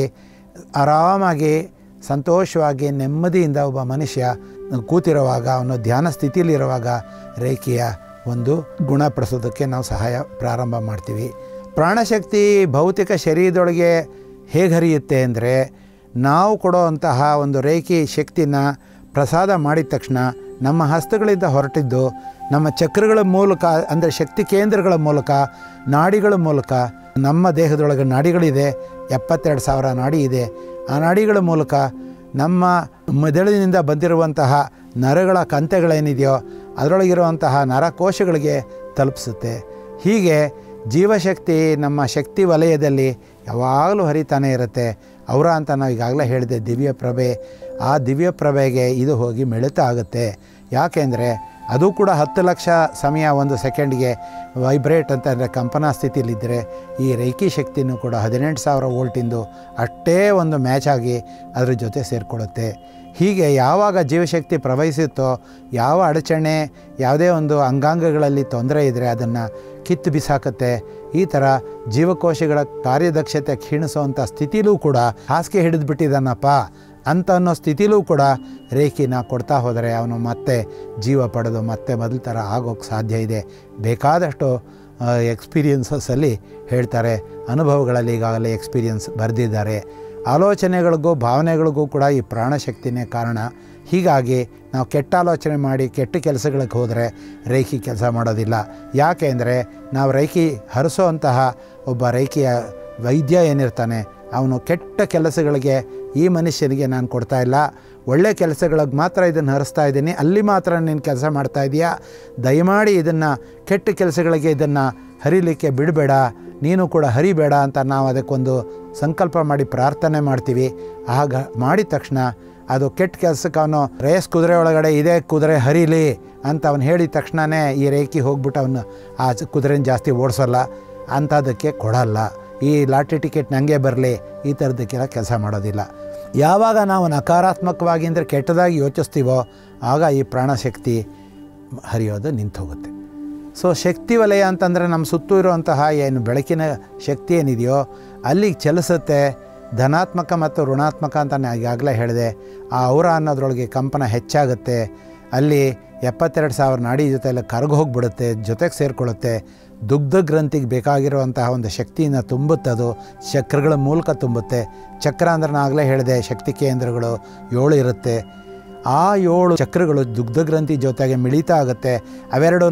ಆರಾಮಾಗಿ ಸಂತೋಷವಾಗಿ ನೆಮ್ಮದಿಯಿಂದ ಒಬ್ಬ ಮನುಷ್ಯ ಕೂತಿರುವಾಗ ಅವನು ಧ್ಯಾನ ಸ್ಥಿತಿಯಲ್ಲಿರುವಾಗ ರೇಖೆಯ ಒಂದು ಗುಣಪಡಿಸೋದಕ್ಕೆ ನಾವು ಸಹಾಯ ಪ್ರಾರಂಭ ಮಾಡ್ತೀವಿ ಪ್ರಾಣಶಕ್ತಿ ಭೌತಿಕ ಶರೀರದೊಳಗೆ ಹೇಗೆ ಹರಿಯುತ್ತೆ ಅಂದರೆ ನಾವು ಕೊಡೋವಂತಹ ಒಂದು ರೇಖಿ ಶಕ್ತಿನ ಪ್ರಸಾದ ಮಾಡಿದ ತಕ್ಷಣ ನಮ್ಮ ಹಸ್ತಗಳಿಂದ ಹೊರಟಿದ್ದು ನಮ್ಮ ಚಕ್ರಗಳ ಮೂಲಕ ಅಂದರೆ ಶಕ್ತಿ ಕೇಂದ್ರಗಳ ಮೂಲಕ ನಾಡಿಗಳ ಮೂಲಕ ನಮ್ಮ ದೇಹದೊಳಗೆ ನಾಡಿಗಳಿದೆ ಎಪ್ಪತ್ತೆರಡು ಸಾವಿರ ನಾಡಿ ಇದೆ ಆ ನಾಡಿಗಳ ಮೂಲಕ ನಮ್ಮ ಮೆದುಳಿನಿಂದ ಬಂದಿರುವಂತಹ ನರಗಳ ಕಂತೆಗಳೇನಿದೆಯೋ ಅದರೊಳಗಿರುವಂತಹ ನರಕೋಶಗಳಿಗೆ ತಲುಪಿಸುತ್ತೆ ಹೀಗೆ ಜೀವಶಕ್ತಿ ನಮ್ಮ ಶಕ್ತಿ ವಲಯದಲ್ಲಿ ಯಾವಾಗಲೂ ಹರಿತಾನೆ ಇರುತ್ತೆ ಅವರ ಅಂತ ನಾವು ಈಗಾಗಲೇ ಹೇಳಿದೆ ದಿವ್ಯ ಪ್ರಭೆ ಆ ದಿವ್ಯ ಪ್ರಭೆಗೆ ಇದು ಹೋಗಿ ಮಿಳಿತ ಆಗುತ್ತೆ ಯಾಕೆಂದರೆ ಅದು ಕೂಡ ಹತ್ತು ಲಕ್ಷ ಸಮಯ ಒಂದು ಸೆಕೆಂಡ್ಗೆ ವೈಬ್ರೇಟ್ ಅಂತ ಅಂದರೆ ಕಂಪನಾ ಸ್ಥಿತಿಯಲ್ಲಿದ್ದರೆ ಈ ರೇಖಿ ಶಕ್ತಿನೂ ಕೂಡ ಹದಿನೆಂಟು ಸಾವಿರ ವೋಲ್ಟಿಂದು ಅಷ್ಟೇ ಒಂದು ಮ್ಯಾಚ್ ಆಗಿ ಅದ್ರ ಜೊತೆ ಸೇರಿಕೊಳ್ಳುತ್ತೆ ಹೀಗೆ ಯಾವಾಗ ಜೀವಶಕ್ತಿ ಪ್ರವಹಿಸುತ್ತೋ ಯಾವ ಅಡಚಣೆ ಯಾವುದೇ ಒಂದು ಅಂಗಾಂಗಗಳಲ್ಲಿ ತೊಂದರೆ ಇದ್ದರೆ ಅದನ್ನು ಕಿತ್ತು ಬಿಸಾಕತ್ತೆ ಈ ಥರ ಜೀವಕೋಶಗಳ ಕಾರ್ಯದಕ್ಷತೆ ಕ್ಷೀಣಿಸುವಂಥ ಸ್ಥಿತಿಲೂ ಕೂಡ ಹಾಸಿಗೆ ಹಿಡಿದು ಬಿಟ್ಟಿದ್ದಾನಪ್ಪ ಅಂತ ಅನ್ನೋ ಸ್ಥಿತಿಲೂ ಕೂಡ ರೇಖಿನ ಕೊಡ್ತಾ ಹೋದರೆ ಅವನು ಮತ್ತೆ ಜೀವ ಪಡೆದು ಮತ್ತೆ ಮೊದಲ ಥರ ಆಗೋಕ್ಕೆ ಸಾಧ್ಯ ಇದೆ ಬೇಕಾದಷ್ಟು ಎಕ್ಸ್ಪೀರಿಯನ್ಸಸ್ಸಲ್ಲಿ ಹೇಳ್ತಾರೆ ಅನುಭವಗಳಲ್ಲಿ ಈಗಾಗಲೇ ಎಕ್ಸ್ಪೀರಿಯನ್ಸ್ ಬರೆದಿದ್ದಾರೆ ಆಲೋಚನೆಗಳಿಗೂ ಭಾವನೆಗಳಿಗೂ ಕೂಡ ಈ ಪ್ರಾಣಶಕ್ತಿನೇ ಕಾರಣ ಹೀಗಾಗಿ ನಾವು ಕೆಟ್ಟ ಆಲೋಚನೆ ಮಾಡಿ ಕೆಟ್ಟ ಕೆಲಸಗಳಿಗೆ ಹೋದರೆ ರೇಖಿ ಕೆಲಸ ಮಾಡೋದಿಲ್ಲ ಯಾಕೆ ಅಂದರೆ ನಾವು ರೇಖಿ ಹರಿಸೋವಂತಹ ಒಬ್ಬ ರೇಖಿಯ ವೈದ್ಯ ಏನಿರ್ತಾನೆ ಅವನು ಕೆಟ್ಟ ಕೆಲಸಗಳಿಗೆ ಈ ಮನುಷ್ಯನಿಗೆ ನಾನು ಕೊಡ್ತಾ ಇಲ್ಲ ಒಳ್ಳೆ ಕೆಲಸಗಳಿಗೆ ಮಾತ್ರ ಇದನ್ನು ಹರಿಸ್ತಾ ಇದ್ದೀನಿ ಅಲ್ಲಿ ಮಾತ್ರ ನೀನು ಕೆಲಸ ಮಾಡ್ತಾ ಇದೆಯಾ ದಯಮಾಡಿ ಇದನ್ನು ಕೆಟ್ಟ ಕೆಲಸಗಳಿಗೆ ಇದನ್ನು ಹರಿಲಿಕ್ಕೆ ಬಿಡಬೇಡ ನೀನು ಕೂಡ ಹರಿಬೇಡ ಅಂತ ನಾವು ಅದಕ್ಕೊಂದು ಸಂಕಲ್ಪ ಮಾಡಿ ಪ್ರಾರ್ಥನೆ ಮಾಡ್ತೀವಿ ಆಗ ಮಾಡಿದ ತಕ್ಷಣ ಅದು ಕೆಟ್ಟ ಕೆಲಸಕ್ಕೆ ಅವನು ರೇಸ್ ಕುದುರೆ ಒಳಗಡೆ ಇದೇ ಕುದುರೆ ಹರಿಲಿ ಅಂತ ಅವನು ಹೇಳಿದ ತಕ್ಷಣವೇ ಈ ರೇಖಿ ಹೋಗ್ಬಿಟ್ಟು ಅವನು ಆ ಕುದುರೆನ ಜಾಸ್ತಿ ಓಡಿಸೋಲ್ಲ ಅಂಥದ್ದಕ್ಕೆ ಕೊಡಲ್ಲ ಈ ಲಾಟ್ರಿ ಟಿಕೆಟ್ ನನಗೆ ಬರಲಿ ಈ ಥರದಕ್ಕೆಲ್ಲ ಕೆಲಸ ಮಾಡೋದಿಲ್ಲ ಯಾವಾಗ ನಾವು ನಕಾರಾತ್ಮಕವಾಗಿ ಅಂದರೆ ಕೆಟ್ಟದಾಗಿ ಯೋಚಿಸ್ತೀವೋ ಆಗ ಈ ಪ್ರಾಣಶಕ್ತಿ ಹರಿಯೋದು ನಿಂತು ಹೋಗುತ್ತೆ ಸೊ ಶಕ್ತಿ ವಲಯ ಅಂತಂದರೆ ನಮ್ಮ ಸುತ್ತೂ ಇರುವಂತಹ ಏನು ಬೆಳಕಿನ ಶಕ್ತಿ ಏನಿದೆಯೋ ಅಲ್ಲಿಗೆ ಚಲಿಸುತ್ತೆ ಧನಾತ್ಮಕ ಮತ್ತು ಋಣಾತ್ಮಕ ಅಂತ ನಾನು ಈಗಾಗಲೇ ಹೇಳಿದೆ ಆ ಔರ ಅನ್ನೋದ್ರೊಳಗೆ ಕಂಪನ ಹೆಚ್ಚಾಗುತ್ತೆ ಅಲ್ಲಿ ಎಪ್ಪತ್ತೆರಡು ಸಾವಿರ ನಾಡಿ ಜೊತೆಯಲ್ಲಿ ಕರಗಿ ಹೋಗಿಬಿಡುತ್ತೆ ಜೊತೆಗೆ ಸೇರಿಕೊಳ್ಳುತ್ತೆ ದುಗ್ಧ ಗ್ರಂಥಿಗೆ ಬೇಕಾಗಿರುವಂತಹ ಒಂದು ಶಕ್ತಿಯನ್ನು ತುಂಬುತ್ತೆ ಅದು ಚಕ್ರಗಳ ಮೂಲಕ ತುಂಬುತ್ತೆ ಚಕ್ರ ಅಂದ್ರೆ ನಾನು ಆಗಲೇ ಹೇಳಿದೆ ಶಕ್ತಿ ಕೇಂದ್ರಗಳು ಏಳು ಇರುತ್ತೆ ಆ ಏಳು ಚಕ್ರಗಳು ದುಗ್ಧ ಗ್ರಂಥಿ ಜೊತೆಗೆ ಮಿಳಿತ ಆಗುತ್ತೆ ಅವೆರಡೂ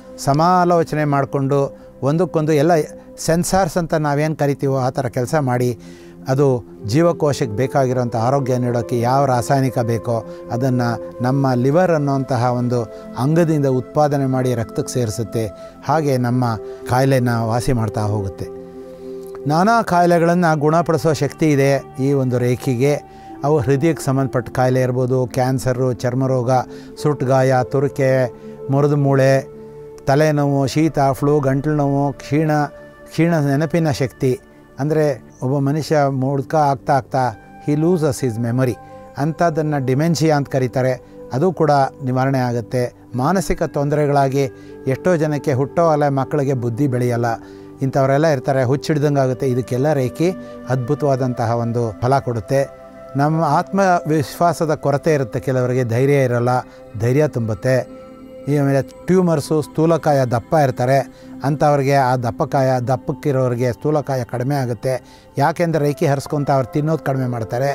ಸಮಾಲೋಚನೆ ಮಾಡಿಕೊಂಡು ಒಂದಕ್ಕೊಂದು ಎಲ್ಲ ಸೆನ್ಸಾರ್ಸ್ ಅಂತ ನಾವೇನು ಕರಿತೀವೋ ಆ ಥರ ಕೆಲಸ ಮಾಡಿ ಅದು ಜೀವಕೋಶಕ್ಕೆ ಬೇಕಾಗಿರೋಂಥ ಆರೋಗ್ಯ ನೀಡೋಕ್ಕೆ ಯಾವ ರಾಸಾಯನಿಕ ಬೇಕೋ ಅದನ್ನು ನಮ್ಮ ಲಿವರ್ ಅನ್ನೋಂತಹ ಒಂದು ಅಂಗದಿಂದ ಉತ್ಪಾದನೆ ಮಾಡಿ ರಕ್ತಕ್ಕೆ ಸೇರಿಸುತ್ತೆ ಹಾಗೆ ನಮ್ಮ ಕಾಯಿಲೆನ ವಾಸಿ ಮಾಡ್ತಾ ಹೋಗುತ್ತೆ ನಾನಾ ಕಾಯಿಲೆಗಳನ್ನು ಗುಣಪಡಿಸೋ ಶಕ್ತಿ ಇದೆ ಈ ಒಂದು ರೇಖೆಗೆ ಅವು ಹೃದಯಕ್ಕೆ ಸಂಬಂಧಪಟ್ಟ ಕಾಯಿಲೆ ಇರ್ಬೋದು ಕ್ಯಾನ್ಸರು ಚರ್ಮರೋಗ ಸುಟ್ಗಾಯ ತುರಿಕೆ ಮುರಿದು ಮೂಳೆ ತಲೆನೋವು ಶೀತ ಫ್ಲೂ ಗಂಟಲು ನೋವು ಕ್ಷೀಣ ಕ್ಷೀಣ ನೆನಪಿನ ಶಕ್ತಿ ಅಂದರೆ ಒಬ್ಬ ಮನುಷ್ಯ ಮುಡ್ಕ ಆಗ್ತಾ ಆಗ್ತಾ ಹಿ ಲೂಸಸ್ ಹಿಸ್ ಮೆಮೊರಿ ಅಂಥದ್ದನ್ನು ಡಿಮೆನ್ಷಿಯಾ ಅಂತ ಕರೀತಾರೆ ಅದು ಕೂಡ ನಿವಾರಣೆ ಆಗುತ್ತೆ ಮಾನಸಿಕ ತೊಂದರೆಗಳಾಗಿ ಎಷ್ಟೋ ಜನಕ್ಕೆ ಹುಟ್ಟೋ ಅಲ್ಲ ಮಕ್ಕಳಿಗೆ ಬುದ್ಧಿ ಬೆಳೆಯಲ್ಲ ಇಂಥವರೆಲ್ಲ ಇರ್ತಾರೆ ಹುಚ್ಚಿಡ್ದಂಗೆ ಆಗುತ್ತೆ ಇದಕ್ಕೆಲ್ಲ ರೇಖಿ ಅದ್ಭುತವಾದಂತಹ ಒಂದು ಫಲ ಕೊಡುತ್ತೆ ನಮ್ಮ ಆತ್ಮವಿಶ್ವಾಸದ ಕೊರತೆ ಇರುತ್ತೆ ಕೆಲವರಿಗೆ ಧೈರ್ಯ ಇರಲ್ಲ ಧೈರ್ಯ ತುಂಬುತ್ತೆ ಈ ಆಮೇಲೆ ಟ್ಯೂಮರ್ಸು ಸ್ಥೂಲಕಾಯ ದಪ್ಪ ಇರ್ತಾರೆ ಅಂಥವ್ರಿಗೆ ಆ ದಪ್ಪಕಾಯ ದಪ್ಪಕ್ಕಿರೋರಿಗೆ ಸ್ಥೂಲಕಾಯ ಕಡಿಮೆ ಆಗುತ್ತೆ ಯಾಕೆಂದರೆ ರೇಖಿ ಹರಿಸ್ಕೊಂತ ಅವ್ರು ತಿನ್ನೋದು ಕಡಿಮೆ ಮಾಡ್ತಾರೆ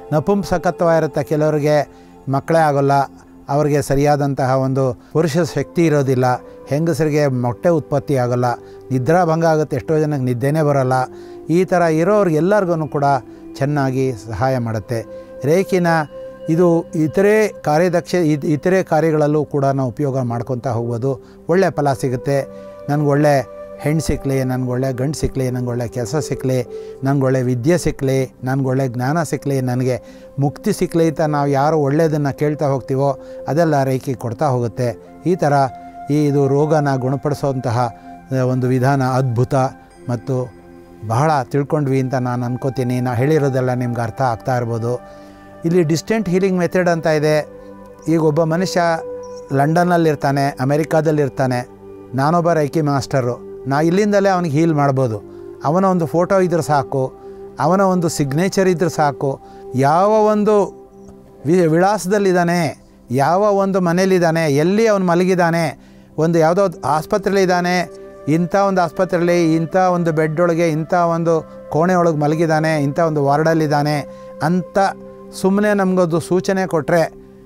ನಪುಂಸಕತ್ವ ಕೆಲವರಿಗೆ ಮಕ್ಕಳೇ ಆಗೋಲ್ಲ ಅವರಿಗೆ ಸರಿಯಾದಂತಹ ಒಂದು ಪುರುಷ ಶಕ್ತಿ ಇರೋದಿಲ್ಲ ಹೆಂಗಸರಿಗೆ ಮೊಟ್ಟೆ ಉತ್ಪತ್ತಿ ಆಗೋಲ್ಲ ನಿದ್ರಾಭಂಗ ಆಗುತ್ತೆ ಎಷ್ಟೋ ಜನಕ್ಕೆ ನಿದ್ದೆನೇ ಬರೋಲ್ಲ ಈ ಥರ ಇರೋರಿಗೆಲ್ಲರಿಗೂ ಕೂಡ ಚೆನ್ನಾಗಿ ಸಹಾಯ ಮಾಡುತ್ತೆ ರೇಖಿನ ಇದು ಇತರೆ ಕಾರ್ಯದಕ್ಷ ಇದ್- ಇತರೆ ಕಾರ್ಯಗಳಲ್ಲೂ ಕೂಡ ನಾವು ಉಪಯೋಗ ಮಾಡ್ಕೊತಾ ಹೋಗ್ಬೋದು ಒಳ್ಳೆಯ ಫಲ ಸಿಗುತ್ತೆ ನನಗೆ ಒಳ್ಳೆ ಹೆಣ್ಣು ಸಿಕ್ಕಲಿ ನನಗೆ ಒಳ್ಳೆ ಗಂಡು ಸಿಕ್ಕಲಿ ನನಗೆ ಒಳ್ಳೆ ಕೆಲಸ ಸಿಕ್ಕಲಿ ನನಗೆ ಒಳ್ಳೆ ವಿದ್ಯೆ ಸಿಕ್ಕಲಿ ನನಗೆ ಒಳ್ಳೆ ಜ್ಞಾನ ಸಿಕ್ಕಲಿ ನನಗೆ ಮುಕ್ತಿ ಸಿಕ್ಕಲಿ ಅಂತ ನಾವು ಯಾರು ಒಳ್ಳೆಯದನ್ನು ಕೇಳ್ತಾ ಹೋಗ್ತೀವೋ ಅದೆಲ್ಲ ರೇಖೆ ಕೊಡ್ತಾ ಹೋಗುತ್ತೆ ಈ ಥರ ಈ ಇದು ರೋಗನ ಗುಣಪಡಿಸೋಂತಹ ಆ, ಒಂದು ವಿಧಾನ ಅದ್ಭುತ ಮತ್ತು ಬಹಳ ತಿಳ್ಕೊಂಡ್ವಿ ಅಂತ ನಾನು ಅನ್ಕೋತೀನಿ ನಾ ಹೇಳಿರೋದೆಲ್ಲ ನಿಮ್ಗೆ ಅರ್ಥ ಆಗ್ತಾ ಇರ್ಬೋದು ಇಲ್ಲಿ ಡಿಸ್ಟೆಂಟ್ ಹೀಲಿಂಗ್ ಮೆಥಡ್ ಅಂತ ಇದೆ ಈಗ ಒಬ್ಬ ಮನುಷ್ಯ ಲಂಡನ್ನಲ್ಲಿರ್ತಾನೆ ಅಮೆರಿಕಾದಲ್ಲಿರ್ತಾನೆ ನಾನೊಬ್ಬ ರೈಕಿ ಮಾಸ್ಟರು ನಾ ಇಲ್ಲಿಂದಲೇ ಅವನಿಗೆ ಹೀಲ್ ಮಾಡ್ಬೋದು ಅವನ ಒಂದು ಫೋಟೋ ಇದ್ರೆ ಸಾಕು ಅವನ ಒಂದು ಸಿಗ್ನೇಚರ್ ಇದ್ರೆ ಸಾಕು ಯಾವ ಒಂದು ವಿ ವಿಳಾಸದಲ್ಲಿದ್ದಾನೆ ಯಾವ ಒಂದು ಮನೇಲಿದ್ದಾನೆ ಎಲ್ಲಿ ಅವನು ಮಲಗಿದ್ದಾನೆ ಒಂದು ಯಾವುದೋ ಆಸ್ಪತ್ರೆಯಲ್ಲಿದ್ದಾನೆ ಇಂಥ ಒಂದು ಆಸ್ಪತ್ರೆಯಲ್ಲಿ ಇಂಥ ಒಂದು ಬೆಡ್ ಒಳಗೆ ಇಂಥ ಒಂದು ಕೋಣೆ ಒಳಗೆ ಮಲಗಿದ್ದಾನೆ ಇಂಥ ಒಂದು ವಾರ್ಡಲ್ಲಿದ್ದಾನೆ ಅಂತ ಸುಮ್ಮನೆ ನಮಗೊಂದು ಸೂಚನೆ ಕೊಟ್ಟರೆ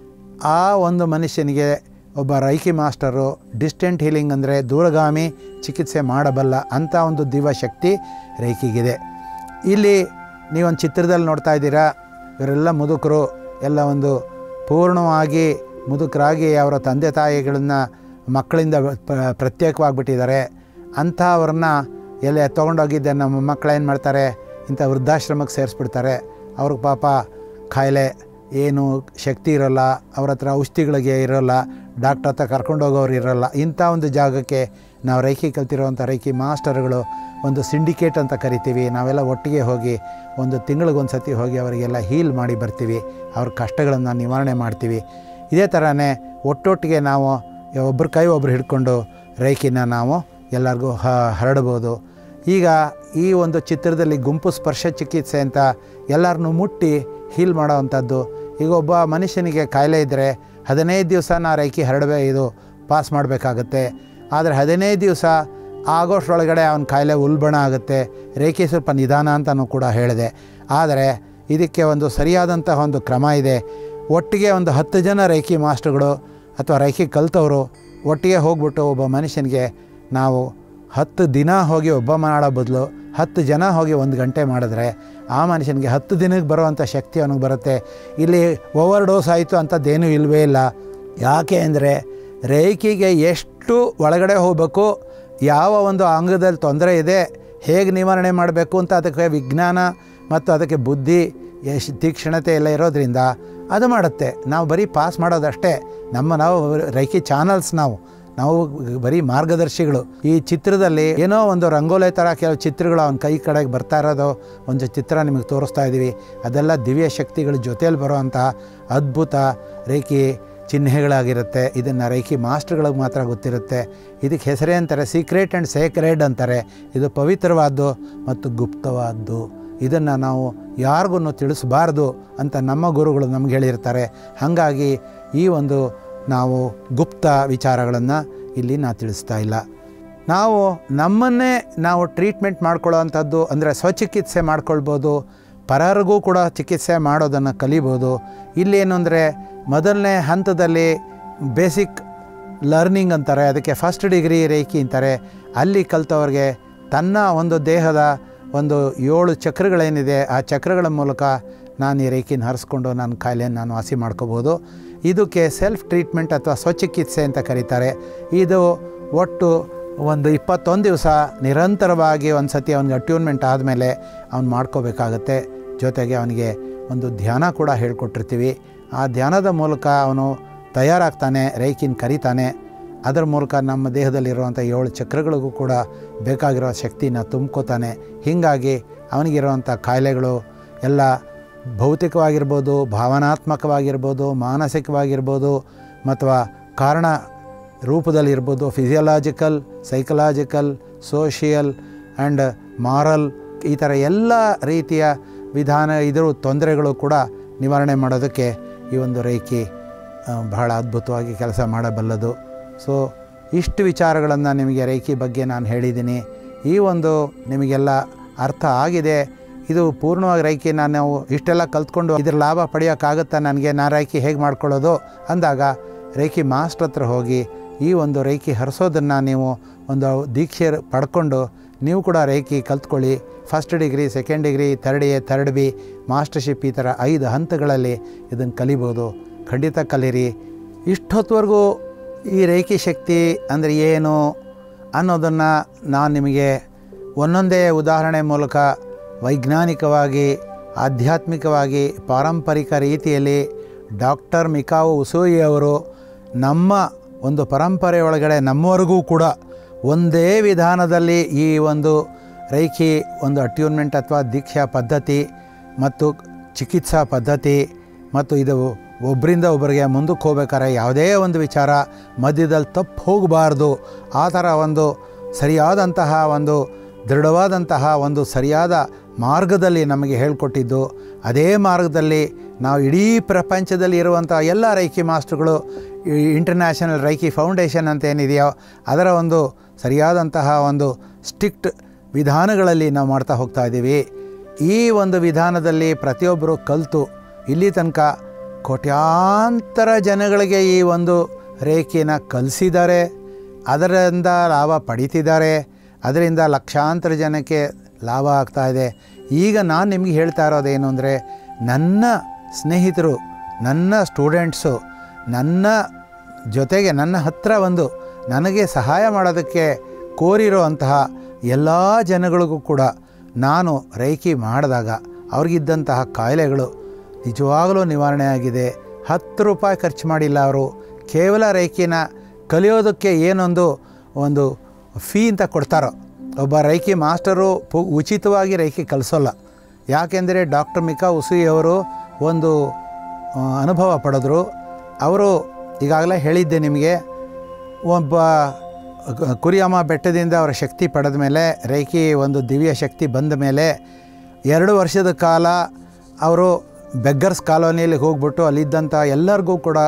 ಆ ಒಂದು ಮನುಷ್ಯನಿಗೆ ಒಬ್ಬ ರೈಕಿ ಮಾಸ್ಟರು ಡಿಸ್ಟೆಂಟ್ ಹೀಲಿಂಗ್ ಅಂದರೆ ದೂರಗಾಮಿ ಚಿಕಿತ್ಸೆ ಮಾಡಬಲ್ಲ ಅಂಥ ಒಂದು ದಿವ್ಯ ಶಕ್ತಿ ರೈಕಿಗಿದೆ ಇಲ್ಲಿ ನೀವೊಂದು ಚಿತ್ರದಲ್ಲಿ ನೋಡ್ತಾ ಇದ್ದೀರಾ ಇವರೆಲ್ಲ ಮುದುಕರು ಎಲ್ಲ ಒಂದು ಪೂರ್ಣವಾಗಿ ಮುದುಕರಾಗಿ ಅವರ ತಂದೆ ತಾಯಿಗಳನ್ನ ಮಕ್ಕಳಿಂದ ಪ್ರ- ಪ್ರತ್ಯೇಕವಾಗಿಬಿಟ್ಟಿದ್ದಾರೆ ಅಂಥವ್ರನ್ನ ಎಲ್ಲ ತೊಗೊಂಡೋಗಿದ್ದೆ ನಮ್ಮ ಮಕ್ಕಳು ಏನು ಮಾಡ್ತಾರೆ ಇಂಥ ವೃದ್ಧಾಶ್ರಮಕ್ಕೆ ಸೇರಿಸ್ಬಿಡ್ತಾರೆ ಅವ್ರಿಗೆ ಪಾಪ ಕಾಯಿಲೆ ಏನು ಶಕ್ತಿ ಇರೋಲ್ಲ ಅವ್ರ ಹತ್ರ ಔಷಧಿಗಳಿಗೆ ಇರೋಲ್ಲ ಡಾಕ್ಟ್ರ್ ಹತ್ರ ಕರ್ಕೊಂಡೋಗೋರು ಇರೋಲ್ಲ ಇಂಥ ಒಂದು ಜಾಗಕ್ಕೆ ನಾವು ರೈಕಿ ಕಲ್ತಿರೋವಂಥ ರೈಕಿ ಮಾಸ್ಟರ್ಗಳು ಒಂದು ಸಿಂಡಿಕೇಟ್ ಅಂತ ಕರಿತೀವಿ ನಾವೆಲ್ಲ ಒಟ್ಟಿಗೆ ಹೋಗಿ ಒಂದು ತಿಂಗಳಿಗೊಂದು ಸತಿ ಹೋಗಿ ಅವರಿಗೆಲ್ಲ ಹೀಲ್ ಮಾಡಿ ಬರ್ತೀವಿ ಅವ್ರ ಕಷ್ಟಗಳನ್ನು ನಿವಾರಣೆ ಮಾಡ್ತೀವಿ ಇದೇ ಥರನೇ ಒಟ್ಟೊಟ್ಟಿಗೆ ನಾವು ಒಬ್ಬರ ಕೈ ಒಬ್ರು ಹಿಡ್ಕೊಂಡು ರೈಕಿನ ನಾವು ಎಲ್ಲರಿಗೂ ಹ ಹರಡ್ಬೋದು ಈಗ ಈ ಒಂದು ಚಿತ್ರದಲ್ಲಿ ಗುಂಪು ಸ್ಪರ್ಶ ಚಿಕಿತ್ಸೆ ಅಂತ ಎಲ್ಲರನ್ನೂ ಮುಟ್ಟಿ ಹೀಲ್ ಮಾಡೋವಂಥದ್ದು ಈಗ ಒಬ್ಬ ಮನುಷ್ಯನಿಗೆ ಕಾಯಿಲೆ ಇದ್ದರೆ ಹದಿನೈದು ದಿವಸ ನಾ ರೈಕಿ ಹರಡಬೇ ಇದು ಪಾಸ್ ಮಾಡಬೇಕಾಗತ್ತೆ ಆದರೆ ಹದಿನೈದು ದಿವಸ ಆಗೋಷ್ಟ್ರೊಳಗಡೆ ಅವನ ಕಾಯಿಲೆ ಉಲ್ಬಣ ಆಗುತ್ತೆ ರೇಖೆ ಸ್ವಲ್ಪ ನಿಧಾನ ಅಂತಲೂ ಕೂಡ ಹೇಳಿದೆ ಆದರೆ ಇದಕ್ಕೆ ಒಂದು ಸರಿಯಾದಂತಹ ಒಂದು ಕ್ರಮ ಇದೆ ಒಟ್ಟಿಗೆ ಒಂದು ಹತ್ತು ಜನ ರೈಕಿ ಮಾಸ್ಟರ್ಗಳು ಅಥವಾ ರೈಕಿ ಕಲ್ತವರು ಒಟ್ಟಿಗೆ ಹೋಗ್ಬಿಟ್ಟು ಒಬ್ಬ ಮನುಷ್ಯನಿಗೆ ನಾವು ಹತ್ತು ದಿನ ಹೋಗಿ ಒಬ್ಬ ಮಾಡೋ ಬದಲು ಹತ್ತು ಜನ ಹೋಗಿ ಒಂದು ಗಂಟೆ ಮಾಡಿದ್ರೆ ಆ ಮನುಷ್ಯನಿಗೆ ಹತ್ತು ದಿನಕ್ಕೆ ಬರುವಂಥ ಶಕ್ತಿ ಅವನಿಗೆ ಬರುತ್ತೆ ಇಲ್ಲಿ ಓವರ್ ಡೋಸ್ ಆಯಿತು ಅಂಥದ್ದೇನೂ ಇಲ್ಲವೇ ಇಲ್ಲ ಯಾಕೆ ಅಂದರೆ ರೇಖಿಗೆ ಎಷ್ಟು ಒಳಗಡೆ ಹೋಗಬೇಕು ಯಾವ ಒಂದು ಅಂಗದಲ್ಲಿ ತೊಂದರೆ ಇದೆ ಹೇಗೆ ನಿವಾರಣೆ ಮಾಡಬೇಕು ಅಂತ ಅದಕ್ಕೆ ವಿಜ್ಞಾನ ಮತ್ತು ಅದಕ್ಕೆ ಬುದ್ಧಿ ಎಷ್ಟು ತೀಕ್ಷ್ಣತೆ ಎಲ್ಲ ಇರೋದ್ರಿಂದ ಅದು ಮಾಡುತ್ತೆ ನಾವು ಬರೀ ಪಾಸ್ ಮಾಡೋದಷ್ಟೇ ನಮ್ಮ ನಾವು ರೈಕಿ ಚಾನಲ್ಸ್ ನಾವು ನಾವು ಬರೀ ಮಾರ್ಗದರ್ಶಿಗಳು ಈ ಚಿತ್ರದಲ್ಲಿ ಏನೋ ಒಂದು ರಂಗೋಲೆ ಥರ ಕೆಲವು ಚಿತ್ರಗಳು ಅವನ ಕೈ ಕಡೆಗೆ ಬರ್ತಾ ಇರೋದು ಒಂದು ಚಿತ್ರ ನಿಮಗೆ ತೋರಿಸ್ತಾ ಇದ್ದೀವಿ ಅದೆಲ್ಲ ದಿವ್ಯ ಶಕ್ತಿಗಳ ಜೊತೆಯಲ್ಲಿ ಬರುವಂತಹ ಅದ್ಭುತ ರೇಖಿ ಚಿಹ್ನೆಗಳಾಗಿರುತ್ತೆ ಇದನ್ನು ರೈಕಿ ಮಾಸ್ಟರ್ಗಳಿಗೆ ಮಾತ್ರ ಗೊತ್ತಿರುತ್ತೆ ಇದಕ್ಕೆ ಹೆಸರೇ ಅಂತಾರೆ ಸೀಕ್ರೆಟ್ ಆ್ಯಂಡ್ ಸೇಕ್ರೆಡ್ ಅಂತಾರೆ ಇದು ಪವಿತ್ರವಾದ್ದು ಮತ್ತು ಗುಪ್ತವಾದ್ದು ಇದನ್ನು ನಾವು ಯಾರಿಗೂ ತಿಳಿಸಬಾರ್ದು ಅಂತ ನಮ್ಮ ಗುರುಗಳು ನಮ್ಗೆ ಹೇಳಿರ್ತಾರೆ ಹಾಗಾಗಿ ಈ ಒಂದು ನಾವು ಗುಪ್ತ ವಿಚಾರಗಳನ್ನು ಇಲ್ಲಿ ನಾ ತಿಳಿಸ್ತಾ ಇಲ್ಲ ನಾವು ನಮ್ಮನ್ನೇ ನಾವು ಟ್ರೀಟ್ಮೆಂಟ್ ಮಾಡ್ಕೊಳ್ಳೋ ಅಂಥದ್ದು ಅಂದರೆ ಸ್ವಚಿಕಿತ್ಸೆ ಮಾಡ್ಕೊಳ್ಬೋದು ಪರರಿಗೂ ಕೂಡ ಚಿಕಿತ್ಸೆ ಮಾಡೋದನ್ನು ಕಲಿಬೋದು ಇಲ್ಲೇನು ಅಂದರೆ ಮೊದಲನೇ ಹಂತದಲ್ಲಿ ಬೇಸಿಕ್ ಲರ್ನಿಂಗ್ ಅಂತಾರೆ ಅದಕ್ಕೆ ಫಸ್ಟ್ ಡಿಗ್ರಿ ರೇಖಿ ಅಂತಾರೆ ಅಲ್ಲಿ ಕಲ್ತವ್ರಿಗೆ ತನ್ನ ಒಂದು ದೇಹದ ಒಂದು ಏಳು ಚಕ್ರಗಳೇನಿದೆ ಆ ಚಕ್ರಗಳ ಮೂಲಕ ನಾನು ಈ ರೇಖಿನ ಹರಿಸ್ಕೊಂಡು ನನ್ನ ಕಾಯಿಲೆಯನ್ನು ನಾನು ವಾಸಿ ಮಾಡ್ಕೋಬೋದು ಇದಕ್ಕೆ ಸೆಲ್ಫ್ ಟ್ರೀಟ್ಮೆಂಟ್ ಅಥವಾ ಸ್ವಚಿಕಿತ್ಸೆ ಅಂತ ಕರೀತಾರೆ ಇದು ಒಟ್ಟು ಒಂದು ಇಪ್ಪತ್ತೊಂದು ದಿವಸ ನಿರಂತರವಾಗಿ ಒಂದು ಸತಿ ಅವನಿಗೆ ಅಟ್ಯೂನ್ಮೆಂಟ್ ಆದಮೇಲೆ ಅವ್ನು ಮಾಡ್ಕೋಬೇಕಾಗತ್ತೆ ಜೊತೆಗೆ ಅವನಿಗೆ ಒಂದು ಧ್ಯಾನ ಕೂಡ ಹೇಳ್ಕೊಟ್ಟಿರ್ತೀವಿ ಆ ಧ್ಯಾನದ ಮೂಲಕ ಅವನು ತಯಾರಾಗ್ತಾನೆ ರೈಕಿನ ಕರಿತಾನೆ ಅದರ ಮೂಲಕ ನಮ್ಮ ದೇಹದಲ್ಲಿರುವಂಥ ಏಳು ಚಕ್ರಗಳಿಗೂ ಕೂಡ ಬೇಕಾಗಿರೋ ಶಕ್ತಿನ ತುಂಬ್ಕೋತಾನೆ ಹೀಗಾಗಿ ಅವನಿಗಿರುವಂಥ ಕಾಯಿಲೆಗಳು ಎಲ್ಲ ಭೌತಿಕವಾಗಿರ್ಬೋದು ಭಾವನಾತ್ಮಕವಾಗಿರ್ಬೋದು ಮಾನಸಿಕವಾಗಿರ್ಬೋದು ಅಥವಾ ಕಾರಣ ರೂಪದಲ್ಲಿರ್ಬೋದು physiological psychological social and moral ಈ ಥರ ಎಲ್ಲ ರೀತಿಯ ವಿಧಾನ ಇದ್ರ ತೊಂದರೆಗಳು ಕೂಡ ನಿವಾರಣೆ ಮಾಡೋದಕ್ಕೆ ಈ ಒಂದು ರೇಖಿ ಆ, ಬಹಳ ಅದ್ಭುತವಾಗಿ ಕೆಲಸ ಮಾಡಬಲ್ಲದು ಸೊ ಇಷ್ಟು ವಿಚಾರಗಳನ್ನು ನಿಮಗೆ ರೇಖಿ ಬಗ್ಗೆ ನಾನು ಹೇಳಿದ್ದೀನಿ ಈ ಒಂದು ನಿಮಗೆಲ್ಲ ಅರ್ಥ ಆಗಿದೆ ಇದು ಪೂರ್ಣವಾಗಿ ರೈಕಿ ನಾನು ನಾವು ಇಷ್ಟೆಲ್ಲ ಕಲ್ತ್ಕೊಂಡು ಇದ್ರ ಲಾಭ ಪಡೆಯೋಕ್ಕಾಗುತ್ತಾ ನನಗೆ ನಾನು ರೈಕಿ ಹೇಗೆ ಮಾಡ್ಕೊಳ್ಳೋದು ಅಂದಾಗ ರೇಖಿ ಮಾಸ್ಟರ್ ಹತ್ರ ಹೋಗಿ ಈ ಒಂದು ರೇಖಿ ಹರಿಸೋದನ್ನು ನೀವು ಒಂದು ದೀಕ್ಷೆ ಪಡ್ಕೊಂಡು ನೀವು ಕೂಡ ರೇಖಿ ಕಲ್ತ್ಕೊಳ್ಳಿ first degree second degree third A third B mastership ಈ ಥರ ಐದು ಹಂತಗಳಲ್ಲಿ ಇದನ್ನು ಕಲಿಬೋದು ಖಂಡಿತ ಕಲೀರಿ ಇಷ್ಟೊತ್ತವರೆಗೂ ಈ ರೇಖಿ ಶಕ್ತಿ ಅಂದರೆ ಏನು ಅನ್ನೋದನ್ನು ನಾನು ನಿಮಗೆ ಒಂದೊಂದೇ ಉದಾಹರಣೆ ಮೂಲಕ ವೈಜ್ಞಾನಿಕವಾಗಿ ಆಧ್ಯಾತ್ಮಿಕವಾಗಿ ಪಾರಂಪರಿಕ ರೀತಿಯಲ್ಲಿ ಡಾಕ್ಟರ್ ಮಿಕಾವು ಉಸೂಯಿ ಅವರು ನಮ್ಮ ಒಂದು ಪರಂಪರೆ ಒಳಗಡೆ ನಮ್ಮವರೆಗೂ ಕೂಡ ಒಂದೇ ವಿಧಾನದಲ್ಲಿ ಈ ಒಂದು ರೈಖಿ ಒಂದು ಅಟ್ಯೂನ್ಮೆಂಟ್ ಅಥವಾ ದೀಕ್ಷಾ ಪದ್ಧತಿ ಮತ್ತು ಚಿಕಿತ್ಸಾ ಪದ್ಧತಿ ಮತ್ತು ಇದು ಒಬ್ಬರಿಂದ ಒಬ್ಬರಿಗೆ ಮುಂದಕ್ಕೆ ಹೋಗ್ಬೇಕಾದ್ರೆ ಯಾವುದೇ ಒಂದು ವಿಚಾರ ಮಧ್ಯದಲ್ಲಿ ತಪ್ಪು ಹೋಗಬಾರ್ದು ಆ ಥರ ಒಂದು ಸರಿಯಾದಂತಹ ಒಂದು ದೃಢವಾದಂತಹ ಒಂದು ಸರಿಯಾದ ಮಾರ್ಗದಲ್ಲಿ ನಮಗೆ ಹೇಳಿಕೊಟ್ಟಿದ್ದು ಅದೇ ಮಾರ್ಗದಲ್ಲಿ ನಾವು ಇಡೀ ಪ್ರಪಂಚದಲ್ಲಿ ಇರುವಂಥ ಎಲ್ಲ ರೈಕಿ ಮಾಸ್ಟ್ರುಗಳು ಈ ಇಂಟರ್ನ್ಯಾಷನಲ್ ರೈಕಿ ಫೌಂಡೇಶನ್ ಅಂತ ಏನಿದೆಯೋ ಅದರ ಒಂದು ಸರಿಯಾದಂತಹ ಒಂದು ಸ್ಟ್ರಿಕ್ಟ್ ವಿಧಾನಗಳಲ್ಲಿ ನಾವು ಮಾಡ್ತಾ ಹೋಗ್ತಾ ಇದ್ದೀವಿ ಈ ಒಂದು ವಿಧಾನದಲ್ಲಿ ಪ್ರತಿಯೊಬ್ಬರು ಕಲಿತು ಇಲ್ಲಿ ತನಕ ಕೋಟ್ಯಾಂತರ ಜನಗಳಿಗೆ ಈ ಒಂದು ರೇಖೆನ ಕಲಿಸಿದ್ದಾರೆ ಅದರಿಂದ ಲಾಭ ಪಡಿತಿದ್ದಾರೆ ಅದರಿಂದ ಲಕ್ಷಾಂತರ ಜನಕ್ಕೆ ಲಾಭ ಆಗ್ತಾ ಇದೆ ಈಗ ನಾನು ನಿಮಗೆ ಹೇಳ್ತಾ ಇರೋದೇನು ಅಂದರೆ ನನ್ನ ಸ್ನೇಹಿತರು ನನ್ನ ಸ್ಟೂಡೆಂಟ್ಸು ನನ್ನ ಜೊತೆಗೆ ನನ್ನ ಹತ್ರ ಒಂದು ನನಗೆ ಸಹಾಯ ಮಾಡೋದಕ್ಕೆ ಕೋರಿರೋ ಅಂತಹ ಎಲ್ಲ ಜನಗಳಿಗೂ ಕೂಡ ನಾನು ರೈಕಿ ಮಾಡಿದಾಗ ಅವ್ರಿಗಿದ್ದಂತಹ ಕಾಯಿಲೆಗಳು ನಿಜವಾಗಲೂ ನಿವಾರಣೆ ಆಗಿದೆ ಹತ್ತು ರೂಪಾಯಿ ಖರ್ಚು ಮಾಡಿಲ್ಲ ಅವರು ಕೇವಲ ರೈಕಿನ ಕಲಿಯೋದಕ್ಕೆ ಏನೊಂದು ಒಂದು ಫೀ ಅಂತ ಕೊಡ್ತಾರೋ ಒಬ್ಬ ರೈಕಿ ಮಾಸ್ಟರು ಪು ಉಚಿತವಾಗಿ ರೈಕಿ ಕಲಿಸೋಲ್ಲ ಯಾಕೆಂದರೆ ಡಾಕ್ಟರ್ ಮಿಕಾ ಉಸುಯಿಯವರು ಒಂದು ಆ, ಅನುಭವ ಪಡೆದ್ರು ಅವರು ಈಗಾಗಲೇ ಹೇಳಿದ್ದೆ ನಿಮಗೆ ಒಬ್ಬ ಕ- ಕುರಿಯಮ್ಮ ಬೆಟ್ಟದಿಂದ ಅವರ ಶಕ್ತಿ ಪಡೆದ ಮೇಲೆ ರೇಖಿ ಒಂದು ದಿವ್ಯ ಶಕ್ತಿ ಬಂದ ಮೇಲೆ ಎರಡು ವರ್ಷದ ಕಾಲ ಅವರು ಬೆಗ್ಗರ್ಸ್ ಕಾಲೋನಿಯಲ್ಲಿ ಹೋಗ್ಬಿಟ್ಟು ಅಲ್ಲಿದ್ದಂಥ ಎಲ್ಲರಿಗೂ ಕೂಡ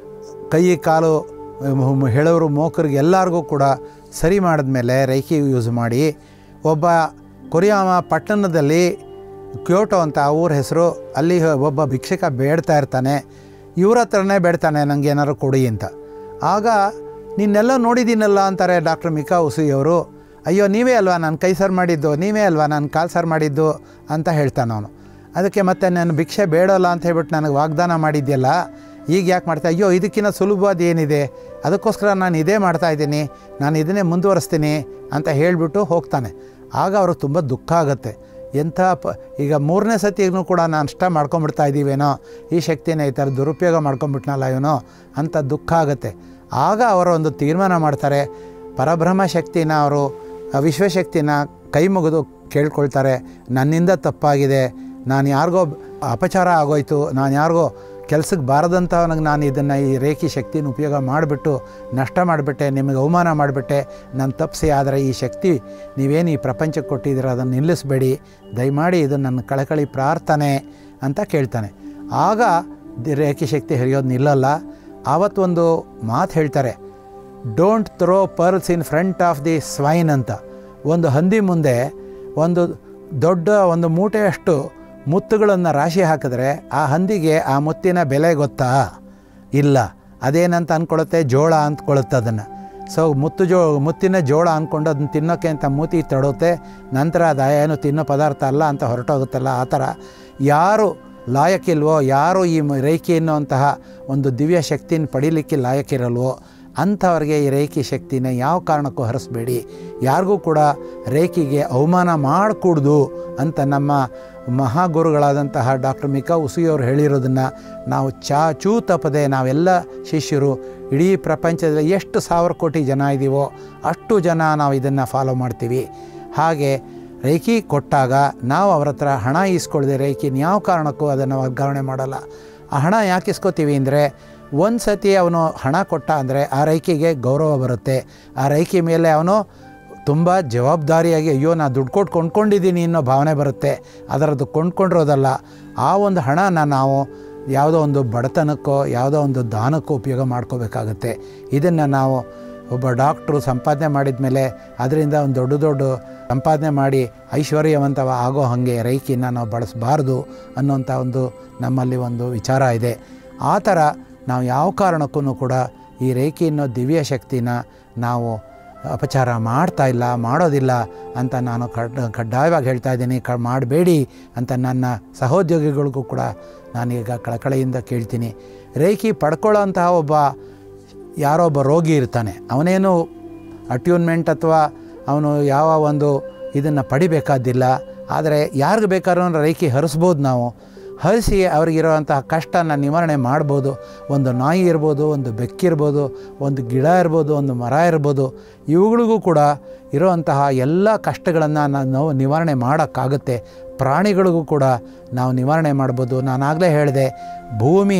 ಕೈ ಕಾಲು ಮ್- ಹೇಳೋರು ಮೋಕರಿಗೆ ಎಲ್ಲರಿಗೂ ಕೂಡ ಸರಿ ಮಾಡಿದ್ಮೇಲೆ ರೈಕಿ ಯೂಸ್ ಮಾಡಿ ಒಬ್ಬ ಕೊರಿಯಾಮ ಪಟ್ಟಣದಲ್ಲಿ ಕ್ಯೋಟೋ ಅಂತ ಆ ಊರ ಹೆಸರು ಅಲ್ಲಿ ಒಬ್ಬ ಭಿಕ್ಷಕ ಬೇಡ್ತಾ ಇರ್ತಾನೆ ಇವ್ರ ಹತ್ರನೇ ಬೇಡ್ತಾನೆ ನನಗೆ ಏನಾದ್ರು ಕೊಡಿ ಅಂತ ಆಗ ನಿನ್ನೆಲ್ಲ ನೋಡಿದ್ದೀನಲ್ಲ ಅಂತಾರೆ ಡಾಕ್ಟರ್ ಮಿಕಾ ಉಸಿಯವರು ಅಯ್ಯೋ ನೀವೇ ಅಲ್ವಾ ನಾನು ಕೈ ಸರ್ ಮಾಡಿದ್ದು ನೀವೇ ಅಲ್ವಾ ನಾನು ಕಾಲು ಸರ್ ಮಾಡಿದ್ದು ಅಂತ ಹೇಳ್ತಾನೆ ಅವನು ಅದಕ್ಕೆ ಮತ್ತೆ ನಾನು ಭಿಕ್ಷೆ ಬೇಡಲ್ಲ ಅಂತ ಹೇಳ್ಬಿಟ್ಟು ನನಗೆ ವಾಗ್ದಾನ ಮಾಡಿದ್ಯಲ್ಲ ಈಗ ಯಾಕೆ ಮಾಡ್ತಾ ಅಯ್ಯೋ ಇದಕ್ಕಿಂತ ಸುಲಭವಾದ ಏನಿದೆ ಅದಕ್ಕೋಸ್ಕರ ನಾನು ಇದೇ ಮಾಡ್ತಾ ಇದ್ದೀನಿ ನಾನು ಇದನ್ನೇ ಮುಂದುವರಿಸ್ತೀನಿ ಅಂತ ಹೇಳಿಬಿಟ್ಟು ಹೋಗ್ತಾನೆ ಆಗ ಅವ್ರಿಗೆ ತುಂಬ ದುಃಖ ಆಗುತ್ತೆ ಎಂಥ ಪ ಈಗ ಮೂರನೇ ಸತಿಗೂ ಕೂಡ ನಾನು ಅಷ್ಟ ಮಾಡ್ಕೊಂಬಿಡ್ತಾ ಇದ್ದೀವೇನೋ ಈ ಶಕ್ತಿನ ಈ ಥರ ದುರುಪಯೋಗ ಮಾಡ್ಕೊಂಬಿಟ್ನಲ್ಲ ಇವನು ಅಂತ ದುಃಖ ಆಗುತ್ತೆ ಆಗ ಅವರು ಒಂದು ತೀರ್ಮಾನ ಮಾಡ್ತಾರೆ ಪರಬ್ರಹ್ಮ ಶಕ್ತಿನ ಅವರು ಆ ವಿಶ್ವಶಕ್ತಿನ ಕೈ ಮುಗಿದು ಕೇಳ್ಕೊಳ್ತಾರೆ ನನ್ನಿಂದ ತಪ್ಪಾಗಿದೆ ನಾನು ಯಾರಿಗೋ ಅಪಚಾರ ಆಗೋಯ್ತು ನಾನು ಯಾರಿಗೋ ಕೆಲ್ಸಕ್ಕೆ ಬಾರದಂಥವನಿಗೆ ನಾನು ಇದನ್ನು ಈ ರೇಖಿ ಶಕ್ತಿನ ಉಪಯೋಗ ಮಾಡಿಬಿಟ್ಟು ನಷ್ಟ ಮಾಡಿಬಿಟ್ಟೆ ನಿಮಗೆ ಅವಮಾನ ಮಾಡಿಬಿಟ್ಟೆ ನಾನು ತಪ್ಪಿಸಿ ಆದರೆ ಈ ಶಕ್ತಿ ನೀವೇನು ಈ ಪ್ರಪಂಚಕ್ಕೆ ಕೊಟ್ಟಿದ್ದೀರ ಅದನ್ನು ನಿಲ್ಲಿಸಬೇಡಿ ದಯಮಾಡಿ ಇದು ನನ್ನ ಕಳಕಳಿ ಪ್ರಾರ್ಥನೆ ಅಂತ ಕೇಳ್ತಾನೆ ಆಗ ದಿ- ರೇಖಿ ಶಕ್ತಿ ಹರಿಯೋದು ನಿಲ್ಲಲ್ಲ ಆವತ್ತೊಂದು ಮಾತು ಹೇಳ್ತಾರೆ don't throw pearls in front of the swine ಅಂತ ಒಂದು ಹಂದಿ ಮುಂದೆ ಒಂದು ದೊಡ್ಡ ಒಂದು ಮೂಟೆಯಷ್ಟು ಮುತ್ತುಗಳನ್ನು ರಾಶಿ ಹಾಕಿದ್ರೆ ಆ ಹಂದಿಗೆ ಆ ಮುತ್ತಿನ ಬೆಲೆ ಗೊತ್ತಾ ಇಲ್ಲ ಅದೇನಂತ ಅಂದ್ಕೊಳ್ಳುತ್ತೆ ಜೋಳ ಅಂದ್ಕೊಳ್ಳುತ್ತೆ ಅದನ್ನು ಸೊ ಮುತ್ತು ಜೋ ಮುತ್ತಿನ ಜೋಳ ಅಂದ್ಕೊಂಡು ಅದನ್ನ ತಿನ್ನೋಕ್ಕೆ ಅಂತ ಮೂತಿ ತಡುತ್ತೆ ನಂತರ ಅದು ಏನು ತಿನ್ನೋ ಪದಾರ್ಥ ಅಲ್ಲ ಅಂತ ಹೊರಟೋಗುತ್ತಲ್ಲ ಆ ಥರ ಯಾರು ಲಾಯಕ್ಕಿಲ್ವೋ ಯಾರು ಈ ಮ- ರೇಖಿ ಎನ್ನುವಂತಹ ಒಂದು ದಿವ್ಯ ಶಕ್ತಿನ ಪಡೀಲಿಕ್ಕೆ ಲಾಯಕ್ಕಿರಲ್ವೋ ಅಂಥವ್ರಿಗೆ ಈ ರೇಖಿ ಶಕ್ತಿನ ಯಾವ ಕಾರಣಕ್ಕೂ ಹರಿಸ್ಬೇಡಿ ಯಾರಿಗೂ ಕೂಡ ರೇಖಿಗೆ ಅವಮಾನ ಮಾಡಕೂಡ್ದು ಅಂತ ನಮ್ಮ ಮಹಾಗುರುಗಳಾದಂತಹ ಡಾಕ್ಟರ್ ಮಿಕಾ ಉಸಿಯವರು ಹೇಳಿರೋದನ್ನು ನಾವು ಚಾ ಚೂ ತಪ್ಪದೆ ನಾವೆಲ್ಲ ಶಿಷ್ಯರು ಇಡೀ ಪ್ರಪಂಚದಲ್ಲಿ ಎಷ್ಟು ಸಾವಿರ ಕೋಟಿ ಜನ ಇದ್ದೀವೋ ಅಷ್ಟು ಜನ ನಾವು ಇದನ್ನು ಫಾಲೋ ಮಾಡ್ತೀವಿ ಹಾಗೆ ರೇಖಿ ಕೊಟ್ಟಾಗ ನಾವು ಅವ್ರ ಹತ್ರ ಹಣ ಇಸ್ಕೊಳ್ದೆ ರೇಖಿನ ಯಾವ ಕಾರಣಕ್ಕೂ ಅದನ್ನು ವರ್ಗಾವಣೆ ಮಾಡಲ್ಲ ಆ ಹಣ ಯಾಕೆ ಇಸ್ಕೋತೀವಿ ಅಂದರೆ ಒಂದು ಸತಿ ಅವನು ಹಣ ಕೊಟ್ಟ ಅಂದರೆ ಆ ರೈಕಿಗೆ ಗೌರವ ಬರುತ್ತೆ ಆ ರೈಕಿ ಮೇಲೆ ಅವನು ತುಂಬ ಜವಾಬ್ದಾರಿಯಾಗಿ ಅಯ್ಯೋ ನಾ ದುಡ್ಡು ಕೊಟ್ಟು ಕೊಂಡ್ಕೊಂಡಿದ್ದೀನಿ ಅನ್ನೋ ಭಾವನೆ ಬರುತ್ತೆ ಅದರದ್ದು ಕೊಂಡ್ಕೊಂಡಿರೋದಲ್ಲ ಆ ಒಂದು ಹಣನ ನಾವು ಯಾವುದೋ ಒಂದು ಬಡತನಕ್ಕೋ ಯಾವುದೋ ಒಂದು ದಾನಕ್ಕೋ ಉಪಯೋಗ ಮಾಡ್ಕೋಬೇಕಾಗತ್ತೆ ಇದನ್ನು ನಾವು ಒಬ್ಬ ಡಾಕ್ಟ್ರು ಸಂಪಾದನೆ ಮಾಡಿದ ಮೇಲೆ ಅದರಿಂದ ಒಂದು ದೊಡ್ಡ ದೊಡ್ಡ ಸಂಪಾದನೆ ಮಾಡಿ ಐಶ್ವರ್ಯವಂತವ ಆಗೋ ಹಾಗೆ ರೈಕಿನ ನಾವು ಬಳಸಬಾರ್ದು ಅನ್ನೋಂಥ ಒಂದು ನಮ್ಮಲ್ಲಿ ಒಂದು ವಿಚಾರ ಇದೆ ಆ ಥರ ನಾವು ಯಾವ ಕಾರಣಕ್ಕೂ ಕೂಡ ಈ ರೇಖಿ ಅನ್ನೋ ದಿವ್ಯ ಶಕ್ತಿನ ನಾವು ಅಪಚಾರ ಮಾಡ್ತಾ ಇಲ್ಲ ಮಾಡೋದಿಲ್ಲ ಅಂತ ನಾನು ಕಡ್ ಕಡ್ಡಾಯವಾಗಿ ಹೇಳ್ತಾ ಇದ್ದೀನಿ ಕ ಮಾಡಬೇಡಿ ಅಂತ ನನ್ನ ಸಹೋದ್ಯೋಗಿಗಳಿಗೂ ಕೂಡ ನಾನೀಗ ಕಳಕಳಿಯಿಂದ ಕೇಳ್ತೀನಿ ರೇಖಿ ಪಡ್ಕೊಳ್ಳೋ ಅಂತಹ ಒಬ್ಬ ಯಾರೋ ಒಬ್ಬ ರೋಗಿ ಇರ್ತಾನೆ ಅವನೇನು ಅಟ್ಯೂನ್ಮೆಂಟ್ ಅಥವಾ ಅವನು ಯಾವ ಒಂದು ಇದನ್ನು ಪಡಿಬೇಕಾದಿಲ್ಲ ಆದರೆ ಯಾರಿಗೆ ಬೇಕಾದ್ರೂ ರೇಖಿ ಹರಿಸ್ಬೋದು ನಾವು ಹರಿಸಿ ಅವ್ರಿಗಿರೋವಂತಹ ಕಷ್ಟನ ನಿವಾರಣೆ ಮಾಡ್ಬೋದು ಒಂದು ನಾಯಿ ಇರ್ಬೋದು ಒಂದು ಬೆಕ್ಕಿರ್ಬೋದು ಒಂದು ಗಿಡ ಇರ್ಬೋದು ಒಂದು ಮರ ಇರ್ಬೋದು ಇವುಗಳಿಗೂ ಕೂಡ ಇರೋವಂತಹ ಎಲ್ಲ ಕಷ್ಟಗಳನ್ನು ನಾವು ನಿವಾರಣೆ ಮಾಡೋಕ್ಕಾಗುತ್ತೆ ಪ್ರಾಣಿಗಳಿಗೂ ಕೂಡ ನಾವು ನಿವಾರಣೆ ಮಾಡ್ಬೋದು ನಾನಾಗಲೇ ಹೇಳಿದೆ ಭೂಮಿ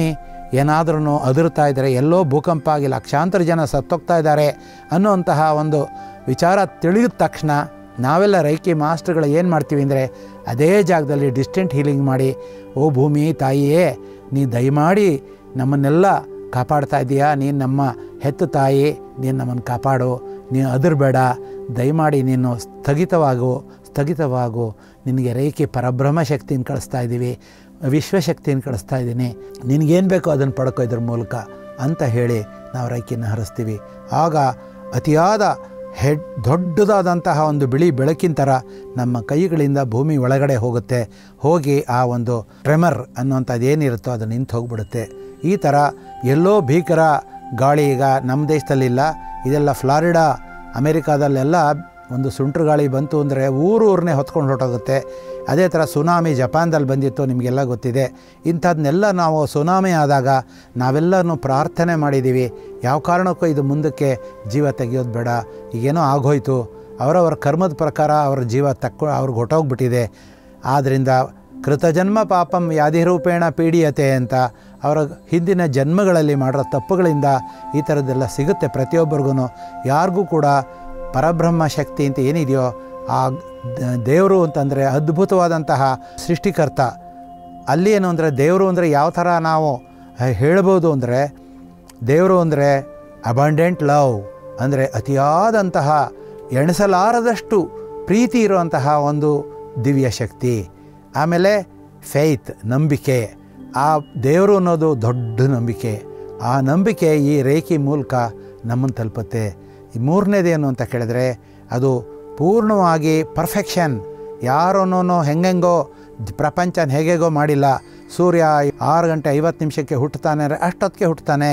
ಏನಾದ್ರೂ ಅದರ್ತಾ ಇದ್ದರೆ ಎಲ್ಲೋ ಭೂಕಂಪ ಆಗಿ ಲಕ್ಷಾಂತರ ಜನ ಸತ್ತೋಗ್ತಾ ಇದ್ದಾರೆ ಅನ್ನುವಂತಹ ಒಂದು ವಿಚಾರ ತಿಳಿದ ತಕ್ಷಣ ನಾವೆಲ್ಲ ರೈಕಿ ಮಾಸ್ಟರ್ಗಳು ಏನು ಮಾಡ್ತೀವಿ ಅಂದರೆ ಅದೇ ಜಾಗದಲ್ಲಿ ಡಿಸ್ಟೆಂಟ್ ಹೀಲಿಂಗ್ ಮಾಡಿ ಓ ಭೂಮಿ ತಾಯಿಯೇ ನೀ ದಯಮಾಡಿ ನಮ್ಮನ್ನೆಲ್ಲ ಕಾಪಾಡ್ತಾ ಇದೀಯಾ ನೀನು ನಮ್ಮ ಹೆತ್ತ ತಾಯಿ ನೀನು ನಮ್ಮನ್ನು ಕಾಪಾಡು ನೀನು ಅದರಬೇಡ ದಯಮಾಡಿ ನೀನು ಸ್ಥಗಿತವಾಗು ಸ್ಥಗಿತವಾಗು ನಿನಗೆ ರೇಖೆ ಪರಬ್ರಹ್ಮ ಶಕ್ತಿನ ಕಳಿಸ್ತಾ ಇದ್ದೀವಿ ವಿಶ್ವಶಕ್ತಿಯನ್ನು ಕಳಿಸ್ತಾ ಇದ್ದೀನಿ ನಿನಗೇನು ಬೇಕೋ ಅದನ್ನು ಪಡ್ಕೋ ಇದ್ರ ಮೂಲಕ ಅಂತ ಹೇಳಿ ನಾವು ರೈಕಿನ ಹರಿಸ್ತೀವಿ ಆಗ ಅತಿಯಾದ ಹೆಡ್ ದೊಡ್ಡದಾದಂತಹ ಒಂದು ಬಿಳಿ ಬೆಳಕಿನ ಥರ ನಮ್ಮ ಕೈಗಳಿಂದ ಭೂಮಿ ಒಳಗಡೆ ಹೋಗುತ್ತೆ ಹೋಗಿ ಆ ಒಂದು ಟ್ರೆಮರ್ ಅನ್ನುವಂಥದ್ದು ಏನಿರುತ್ತೋ ಅದು ನಿಂತು ಹೋಗ್ಬಿಡುತ್ತೆ ಈ ಥರ ಎಲ್ಲೋ ಭೀಕರ ಗಾಳಿ ಈಗ ನಮ್ಮ ದೇಶದಲ್ಲಿಲ್ಲ ಇದೆಲ್ಲ ಫ್ಲಾರಿಡಾ ಅಮೇರಿಕಾದಲ್ಲೆಲ್ಲ ಒಂದು ಸುಂಟ್ರು ಗಾಳಿ ಬಂತು ಅಂದರೆ ಊರೂರನ್ನೇ ಹೊತ್ಕೊಂಡು ಹೊರಟೋಗುತ್ತೆ ಅದೇ ಥರ ಸುನಾಮಿ ಜಪಾನ್ದಲ್ಲಿ ಬಂದಿತ್ತು ನಿಮಗೆಲ್ಲ ಗೊತ್ತಿದೆ ಇಂಥದ್ದನ್ನೆಲ್ಲ ನಾವು ಸುನಾಮಿ ಆದಾಗ ನಾವೆಲ್ಲನೂ ಪ್ರಾರ್ಥನೆ ಮಾಡಿದ್ದೀವಿ ಯಾವ ಕಾರಣಕ್ಕೂ ಇದು ಮುಂದಕ್ಕೆ ಜೀವ ತೆಗೆಯೋದು ಬೇಡ ಈಗೇನೋ ಆಗೋಯ್ತು ಅವರವರ ಕರ್ಮದ ಪ್ರಕಾರ ಅವರ ಜೀವ ತಕ್ಕೊ ಅವ್ರಿಗೆ ಹೊಟ್ಟೋಗ್ಬಿಟ್ಟಿದೆ ಆದ್ದರಿಂದ ಕೃತಜನ್ಮ ಪಾಪಂ ಯಾದಿರೂಪೇಣ ಪೀಡಿಯತೆ ಅಂತ ಅವರ ಹಿಂದಿನ ಜನ್ಮಗಳಲ್ಲಿ ಮಾಡಿರೋ ತಪ್ಪುಗಳಿಂದ ಈ ಥರದ್ದೆಲ್ಲ ಸಿಗುತ್ತೆ ಪ್ರತಿಯೊಬ್ಬರಿಗೂ ಯಾರಿಗೂ ಕೂಡ ಪರಬ್ರಹ್ಮ ಶಕ್ತಿ ಅಂತ ಏನಿದೆಯೋ ಆ ದೇವರು ಅಂತಂದರೆ ಅದ್ಭುತವಾದಂತಹ ಸೃಷ್ಟಿಕರ್ತ ಅಲ್ಲಿ ಏನು ಅಂದರೆ ದೇವರು ಅಂದರೆ ಯಾವ ಥರ ನಾವು ಹೇಳ್ಬೋದು ಅಂದರೆ ದೇವರು ಅಂದರೆ ಅಬಂಡೆಂಟ್ ಲವ್ ಅಂದರೆ ಅತಿಯಾದಂತಹ ಎಣಿಸಲಾರದಷ್ಟು ಪ್ರೀತಿ ಇರುವಂತಹ ಒಂದು ದಿವ್ಯ ಶಕ್ತಿ ಆಮೇಲೆ ಫೇತ್ ನಂಬಿಕೆ ಆ ದೇವರು ಅನ್ನೋದು ದೊಡ್ಡ ನಂಬಿಕೆ ಆ ನಂಬಿಕೆ ಈ ರೇಖೆ ಮೂಲಕ ನಮ್ಮನ್ನು ತಲುಪುತ್ತೆ ಈ ಮೂರನೇದೇನು ಅಂತ ಕೇಳಿದ್ರೆ ಅದು ಪೂರ್ಣವಾಗಿ ಪರ್ಫೆಕ್ಷನ್ ಯಾರನ್ನೂ ಹೆಂಗೆಂಗೋ ಪ್ರಪಂಚನ ಹೇಗೆಗೋ ಮಾಡಿಲ್ಲ ಸೂರ್ಯ ಆರು ಗಂಟೆ ಐವತ್ತು ನಿಮಿಷಕ್ಕೆ ಹುಟ್ಟುತ್ತಾನೆ ಅಂದರೆ ಅಷ್ಟೊತ್ತಿಗೆ ಹುಟ್ಟುತ್ತಾನೆ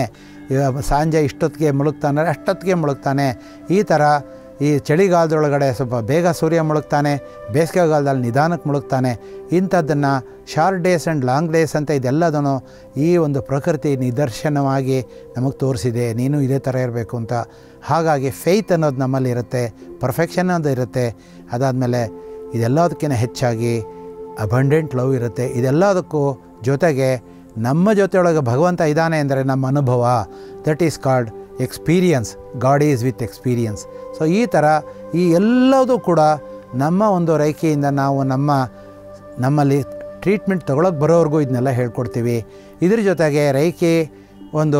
ಸಂಜೆ ಇಷ್ಟೊತ್ತಿಗೆ ಮುಳುಗ್ತಾನೆ ಅಷ್ಟೊತ್ತಿಗೆ ಮುಳುಗ್ತಾನೆ ಈ ಥರ ಈ ಚಳಿಗಾಲದೊಳಗಡೆ ಸ್ವಲ್ಪ ಬೇಗ ಸೂರ್ಯ ಮುಳುಗ್ತಾನೆ ಬೇಸಿಗೆಗಾಲದಲ್ಲಿ ನಿಧಾನಕ್ಕೆ ಮುಳುಗ್ತಾನೆ ಇಂಥದ್ದನ್ನು short days and long days ಅಂತ ಇದೆಲ್ಲದನ್ನು ಈ ಒಂದು ಪ್ರಕೃತಿ ನಿದರ್ಶನವಾಗಿ ನಮಗೆ ತೋರಿಸಿದೆ ನೀನು ಇದೇ ಥರ ಇರಬೇಕು ಅಂತ ಹಾಗಾಗಿ ಫೇತ್ ಅನ್ನೋದು ನಮ್ಮಲ್ಲಿ ಇರುತ್ತೆ ಪರ್ಫೆಕ್ಷನ್ ಅನ್ನೋದು ಇರುತ್ತೆ ಅದಾದಮೇಲೆ ಇದೆಲ್ಲದಕ್ಕಿಂತ ಹೆಚ್ಚಾಗಿ ಅಬಂಡೆಂಟ್ ಲವ್ ಇರುತ್ತೆ ಇದೆಲ್ಲದಕ್ಕೂ ಜೊತೆಗೆ ನಮ್ಮ ಜೊತೆಯೊಳಗೆ ಭಗವಂತ ಇದ್ದಾನೆ ಅಂದರೆ ನಮ್ಮ ಅನುಭವ that is called experience God is with experience so ಈ ಥರ ಈ ಎಲ್ಲದೂ ಕೂಡ ನಮ್ಮ ಒಂದು ರೇಖೆಯಿಂದ ನಾವು ನಮ್ಮ ನಮ್ಮಲ್ಲಿ ಟ್ರೀಟ್ಮೆಂಟ್ ತೊಗೊಳಕ್ಕೆ ಬರೋವರೆಗೂ ಇದನ್ನೆಲ್ಲ ಹೇಳ್ಕೊಡ್ತೀವಿ ಇದ್ರ ಜೊತೆಗೆ ರೇಖೆ ಒಂದು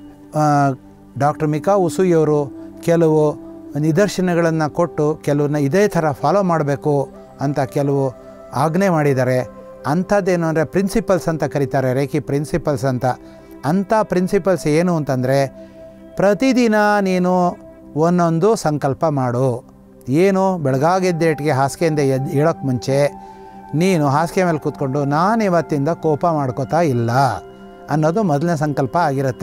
ಡಾಕ್ಟರ್ ಮಿಕಾ ಉಸುಯಿಯವರು ಕೆಲವು ನಿದರ್ಶನಗಳನ್ನು ಕೊಟ್ಟು ಕೆಲವನ್ನ ಇದೇ ಥರ ಫಾಲೋ ಮಾಡಬೇಕು ಅಂತ ಕೆಲವು ಆಜ್ಞೆ ಮಾಡಿದ್ದಾರೆ ಅಂಥದ್ದೇನು ಅಂದರೆ ಪ್ರಿನ್ಸಿಪಲ್ಸ್ ಅಂತ ಕರೀತಾರೆ ರೇಖಿ ಪ್ರಿನ್ಸಿಪಲ್ಸ್ ಅಂತ ಅಂಥ ಪ್ರಿನ್ಸಿಪಲ್ಸ್ ಏನು ಅಂತಂದರೆ ಪ್ರತಿದಿನ ನೀನು ಒಂದೊಂದು ಸಂಕಲ್ಪ ಮಾಡು ಏನು ಬೆಳಗಾಗೆದ್ದೇಟಿಗೆ ಹಾಸಿಗೆಯಿಂದ ಎದ್ದು ಹೇಳೋಕ್ಕೆ ಮುಂಚೆ ನೀನು ಹಾಸಿಗೆ ಮೇಲೆ ಕೂತ್ಕೊಂಡು ನಾನು ಇವತ್ತಿಂದ ಕೋಪ ಮಾಡ್ಕೋತಾ ಇಲ್ಲ ಅನ್ನೋದು ಮೊದಲನೇ ಸಂಕಲ್ಪ ಆಗಿರುತ್ತೆ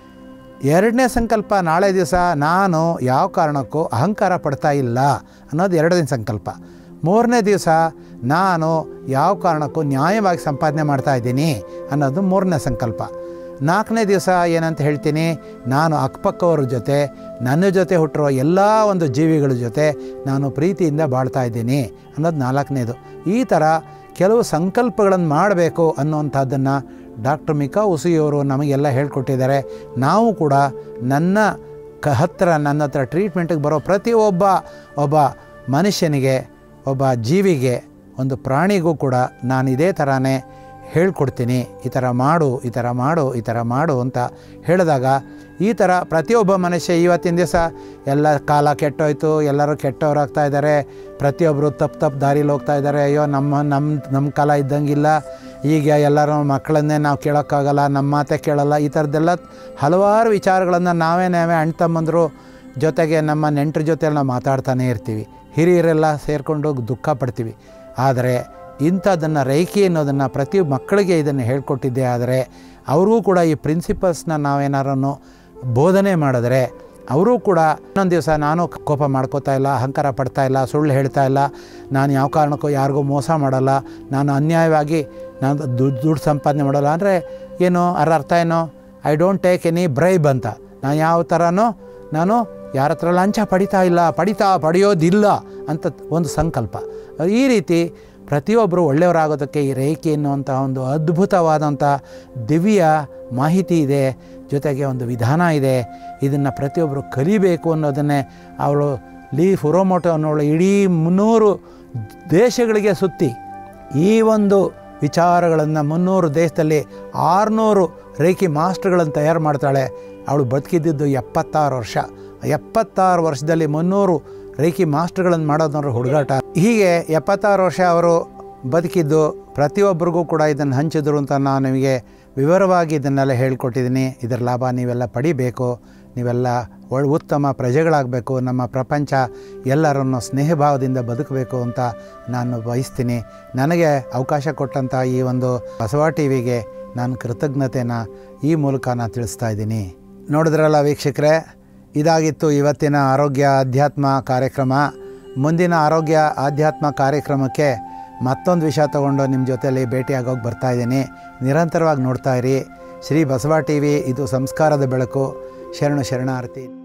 ಎರಡನೇ ಸಂಕಲ್ಪ ನಾಳೆ ದಿವಸ ನಾನು ಯಾವ ಕಾರಣಕ್ಕೂ ಅಹಂಕಾರ ಪಡ್ತಾ ಇಲ್ಲ ಅನ್ನೋದು ಎರಡನೇ ಸಂಕಲ್ಪ ಮೂರನೇ ದಿವಸ ನಾನು ಯಾವ ಕಾರಣಕ್ಕೂ ನ್ಯಾಯವಾಗಿ ಸಂಪಾದನೆ ಮಾಡ್ತಾ ಇದ್ದೀನಿ ಅನ್ನೋದು ಮೂರನೇ ಸಂಕಲ್ಪ ನಾಲ್ಕನೇ ದಿವಸ ಏನಂತ ಹೇಳ್ತೀನಿ ನಾನು ಅಕ್ಕಪಕ್ಕವ್ರ ಜೊತೆ ನನ್ನ ಜೊತೆ ಹುಟ್ಟಿರೋ ಎಲ್ಲ ಒಂದು ಜೀವಿಗಳ ಜೊತೆ ನಾನು ಪ್ರೀತಿಯಿಂದ ಬಾಳ್ತಾ ಇದ್ದೀನಿ ಅನ್ನೋದು ನಾಲ್ಕನೇದು ಈ ಥರ ಕೆಲವು ಸಂಕಲ್ಪಗಳನ್ನು ಮಾಡಬೇಕು ಅನ್ನುವಂಥದ್ದನ್ನು ಡಾಕ್ಟರ್ ಮಿಕಾ ಉಸಿಯವರು ನಮಗೆಲ್ಲ ಹೇಳ್ಕೊಟ್ಟಿದ್ದಾರೆ ನಾವು ಕೂಡ ನನ್ನ ಕ ಹತ್ತಿರ ನನ್ನ ಹತ್ರ ಟ್ರೀಟ್ಮೆಂಟಿಗೆ ಬರೋ ಪ್ರತಿಯೊಬ್ಬ ಒಬ್ಬ ಮನುಷ್ಯನಿಗೆ ಒಬ್ಬ ಜೀವಿಗೆ ಒಂದು ಪ್ರಾಣಿಗೂ ಕೂಡ ನಾನು ಇದೇ ಥರನೇ ಹೇಳ್ಕೊಡ್ತೀನಿ ಈ ಥರ ಮಾಡು ಈ ಥರ ಮಾಡು ಈ ಥರ ಮಾಡು ಅಂತ ಹೇಳಿದಾಗ ಈ ಥರ ಪ್ರತಿಯೊಬ್ಬ ಮನುಷ್ಯ ಇವತ್ತಿನ ದಿವಸ ಎಲ್ಲ ಕಾಲ ಕೆಟ್ಟೋಯ್ತು ಎಲ್ಲರೂ ಕೆಟ್ಟವರಾಗ್ತಾ ಇದ್ದಾರೆ ಪ್ರತಿಯೊಬ್ಬರು ತಪ್ಪು ತಪ್ಪು ದಾರಿಲಿ ಹೋಗ್ತಾ ಇದ್ದಾರೆ ಅಯ್ಯೋ ನಮ್ಮ ನಮ್ಮ ನಮ್ಮ ಕಾಲ ಇದ್ದಂಗಿಲ್ಲ ಈಗ ಎಲ್ಲರೂ ಮಕ್ಕಳನ್ನೇ ನಾವು ಕೇಳೋಕ್ಕಾಗಲ್ಲ ನಮ್ಮ ಮಾತೇ ಕೇಳಲ್ಲ ಈ ಥರದ್ದೆಲ್ಲ ಹಲವಾರು ವಿಚಾರಗಳನ್ನು ನಾವೇ ನಾವೇ ಅಣ್ಣ ತಮ್ಮಂದರು ಜೊತೆಗೆ ನಮ್ಮ ನೆಂಟರ ಜೊತೆ ನಾವು ಮಾತಾಡ್ತಾನೇ ಇರ್ತೀವಿ ಹಿರಿಯರೆಲ್ಲ ಸೇರಿಕೊಂಡು ದುಃಖ ಪಡ್ತೀವಿ ಆದರೆ ಇಂಥದ್ದನ್ನು ರೇಖಿ ಅನ್ನೋದನ್ನು ಪ್ರತಿ ಮಕ್ಕಳಿಗೆ ಇದನ್ನು ಹೇಳ್ಕೊಟ್ಟಿದ್ದೆ ಆದರೆ ಅವ್ರಿಗೂ ಕೂಡ ಈ ಪ್ರಿನ್ಸಿಪಲ್ಸ್ನ ನಾವೇನಾರನ್ನು ಬೋಧನೆ ಮಾಡಿದ್ರೆ ಅವರೂ ಕೂಡ ಇನ್ನೊಂದು ದಿವಸ ನಾನು ಕೋಪ ಮಾಡ್ಕೋತಾ ಇಲ್ಲ ಅಹಂಕಾರ ಪಡ್ತಾ ಇಲ್ಲ ಸುಳ್ಳು ಹೇಳ್ತಾ ಇಲ್ಲ ನಾನು ಯಾವ ಕಾರಣಕ್ಕೂ ಯಾರಿಗೂ ಮೋಸ ಮಾಡಲ್ಲ ನಾನು ಅನ್ಯಾಯವಾಗಿ ನಾನು ದುಡ್ಡು ದುಡ್ಡು ಸಂಪಾದನೆ ಮಾಡಲ್ಲ ಅಂದರೆ ಏನು ಅದರ ಅರ್ಥ ಏನು I don't take any bribe ಅಂತ ನಾನು ಯಾವ ಥರನೂ ನಾನು ಯಾರ ಹತ್ರ ಲಂಚ ಪಡಿತಾ ಇಲ್ಲ ಪಡಿತಾ ಪಡೆಯೋದಿಲ್ಲ ಅಂತ ಒಂದು ಸಂಕಲ್ಪ ಈ ರೀತಿ ಪ್ರತಿಯೊಬ್ಬರು ಒಳ್ಳೆಯವರಾಗೋದಕ್ಕೆ ಈ ರೇಖೆ ಎನ್ನುವಂಥ ಒಂದು ಅದ್ಭುತವಾದಂಥ ದಿವ್ಯ ಮಾಹಿತಿ ಇದೆ ಜೊತೆಗೆ ಒಂದು ವಿಧಾನ ಇದೆ ಇದನ್ನು ಪ್ರತಿಯೊಬ್ಬರು ಕಲಿಬೇಕು ಅನ್ನೋದನ್ನೇ ಅವಳು ಲೀ ಫುರೋಮೋಟೋ ಅನ್ನೋಳು ಇಡೀ ಮುನ್ನೂರು ದೇಶಗಳಿಗೆ ಸುತ್ತಿ ಈ ಒಂದು ವಿಚಾರಗಳನ್ನು ಮುನ್ನೂರು ದೇಶದಲ್ಲಿ ಆರುನೂರು ರೇಖಿ ಮಾಸ್ಟರ್ಗಳನ್ನು ತಯಾರು ಮಾಡ್ತಾಳೆ ಅವಳು ಬದುಕಿದ್ದಿದ್ದು ಎಪ್ಪತ್ತಾರು ವರ್ಷ ಎಪ್ಪತ್ತಾರು ವರ್ಷದಲ್ಲಿ ಮುನ್ನೂರು ರೇಖಿ ಮಾಸ್ಟರ್ಗಳನ್ನು ಮಾಡೋದನ್ನ ಹುಡುಗಾಟ ಹೀಗೆ ಎಪ್ಪತ್ತಾರು ವರ್ಷ ಅವರು ಬದುಕಿದ್ದು ಪ್ರತಿಯೊಬ್ಬರಿಗೂ ಕೂಡ ಇದನ್ನು ಹಂಚಿದ್ರು ಅಂತ ನಾನು ನಿಮಗೆ ವಿವರವಾಗಿ ಇದನ್ನೆಲ್ಲ ಹೇಳ್ಕೊಟ್ಟಿದ್ದೀನಿ ಇದರ ಲಾಭ ನೀವೆಲ್ಲ ಪಡಿಬೇಕು ನೀವೆಲ್ಲ ಒಳ್ಳೆ ಉತ್ತಮ ಪ್ರಜೆಗಳಾಗಬೇಕು ನಮ್ಮ ಪ್ರಪಂಚ ಎಲ್ಲರನ್ನು ಸ್ನೇಹಭಾವದಿಂದ ಬದುಕಬೇಕು ಅಂತ ನಾನು ಬಯಸ್ತೀನಿ ನನಗೆ ಅವಕಾಶ ಕೊಟ್ಟಂಥ ಈ ಒಂದು ಬಸವ ಟಿ ವಿಗೆ ನಾನು ಕೃತಜ್ಞತೆನ ಈ ಮೂಲಕ ನಾನು ತಿಳಿಸ್ತಾ ಇದ್ದೀನಿ ನೋಡಿದ್ರಲ್ಲ ವೀಕ್ಷಕರೇ ಇದಾಗಿತ್ತು ಇವತ್ತಿನ ಆರೋಗ್ಯ ಅಧ್ಯಾತ್ಮ ಕಾರ್ಯಕ್ರಮ ಮುಂದಿನ ಆರೋಗ್ಯ ಆಧ್ಯಾತ್ಮ ಕಾರ್ಯಕ್ರಮಕ್ಕೆ ಮತ್ತೊಂದು ವಿಷಯ ತಗೊಂಡು ನಿಮ್ಮ ಜೊತೆಯಲ್ಲಿ ಭೇಟಿಯಾಗೋಗಿ ಬರ್ತಾ ಇದ್ದೀನಿ ನಿರಂತರವಾಗಿ ನೋಡ್ತಾ ಇರಿ ಶ್ರೀ ಬಸವ ಟಿ ವಿ ಇದು ಸಂಸ್ಕಾರದ ಬೆಳಕು ಶರಣು ಶರಣಾರ್ಥಿ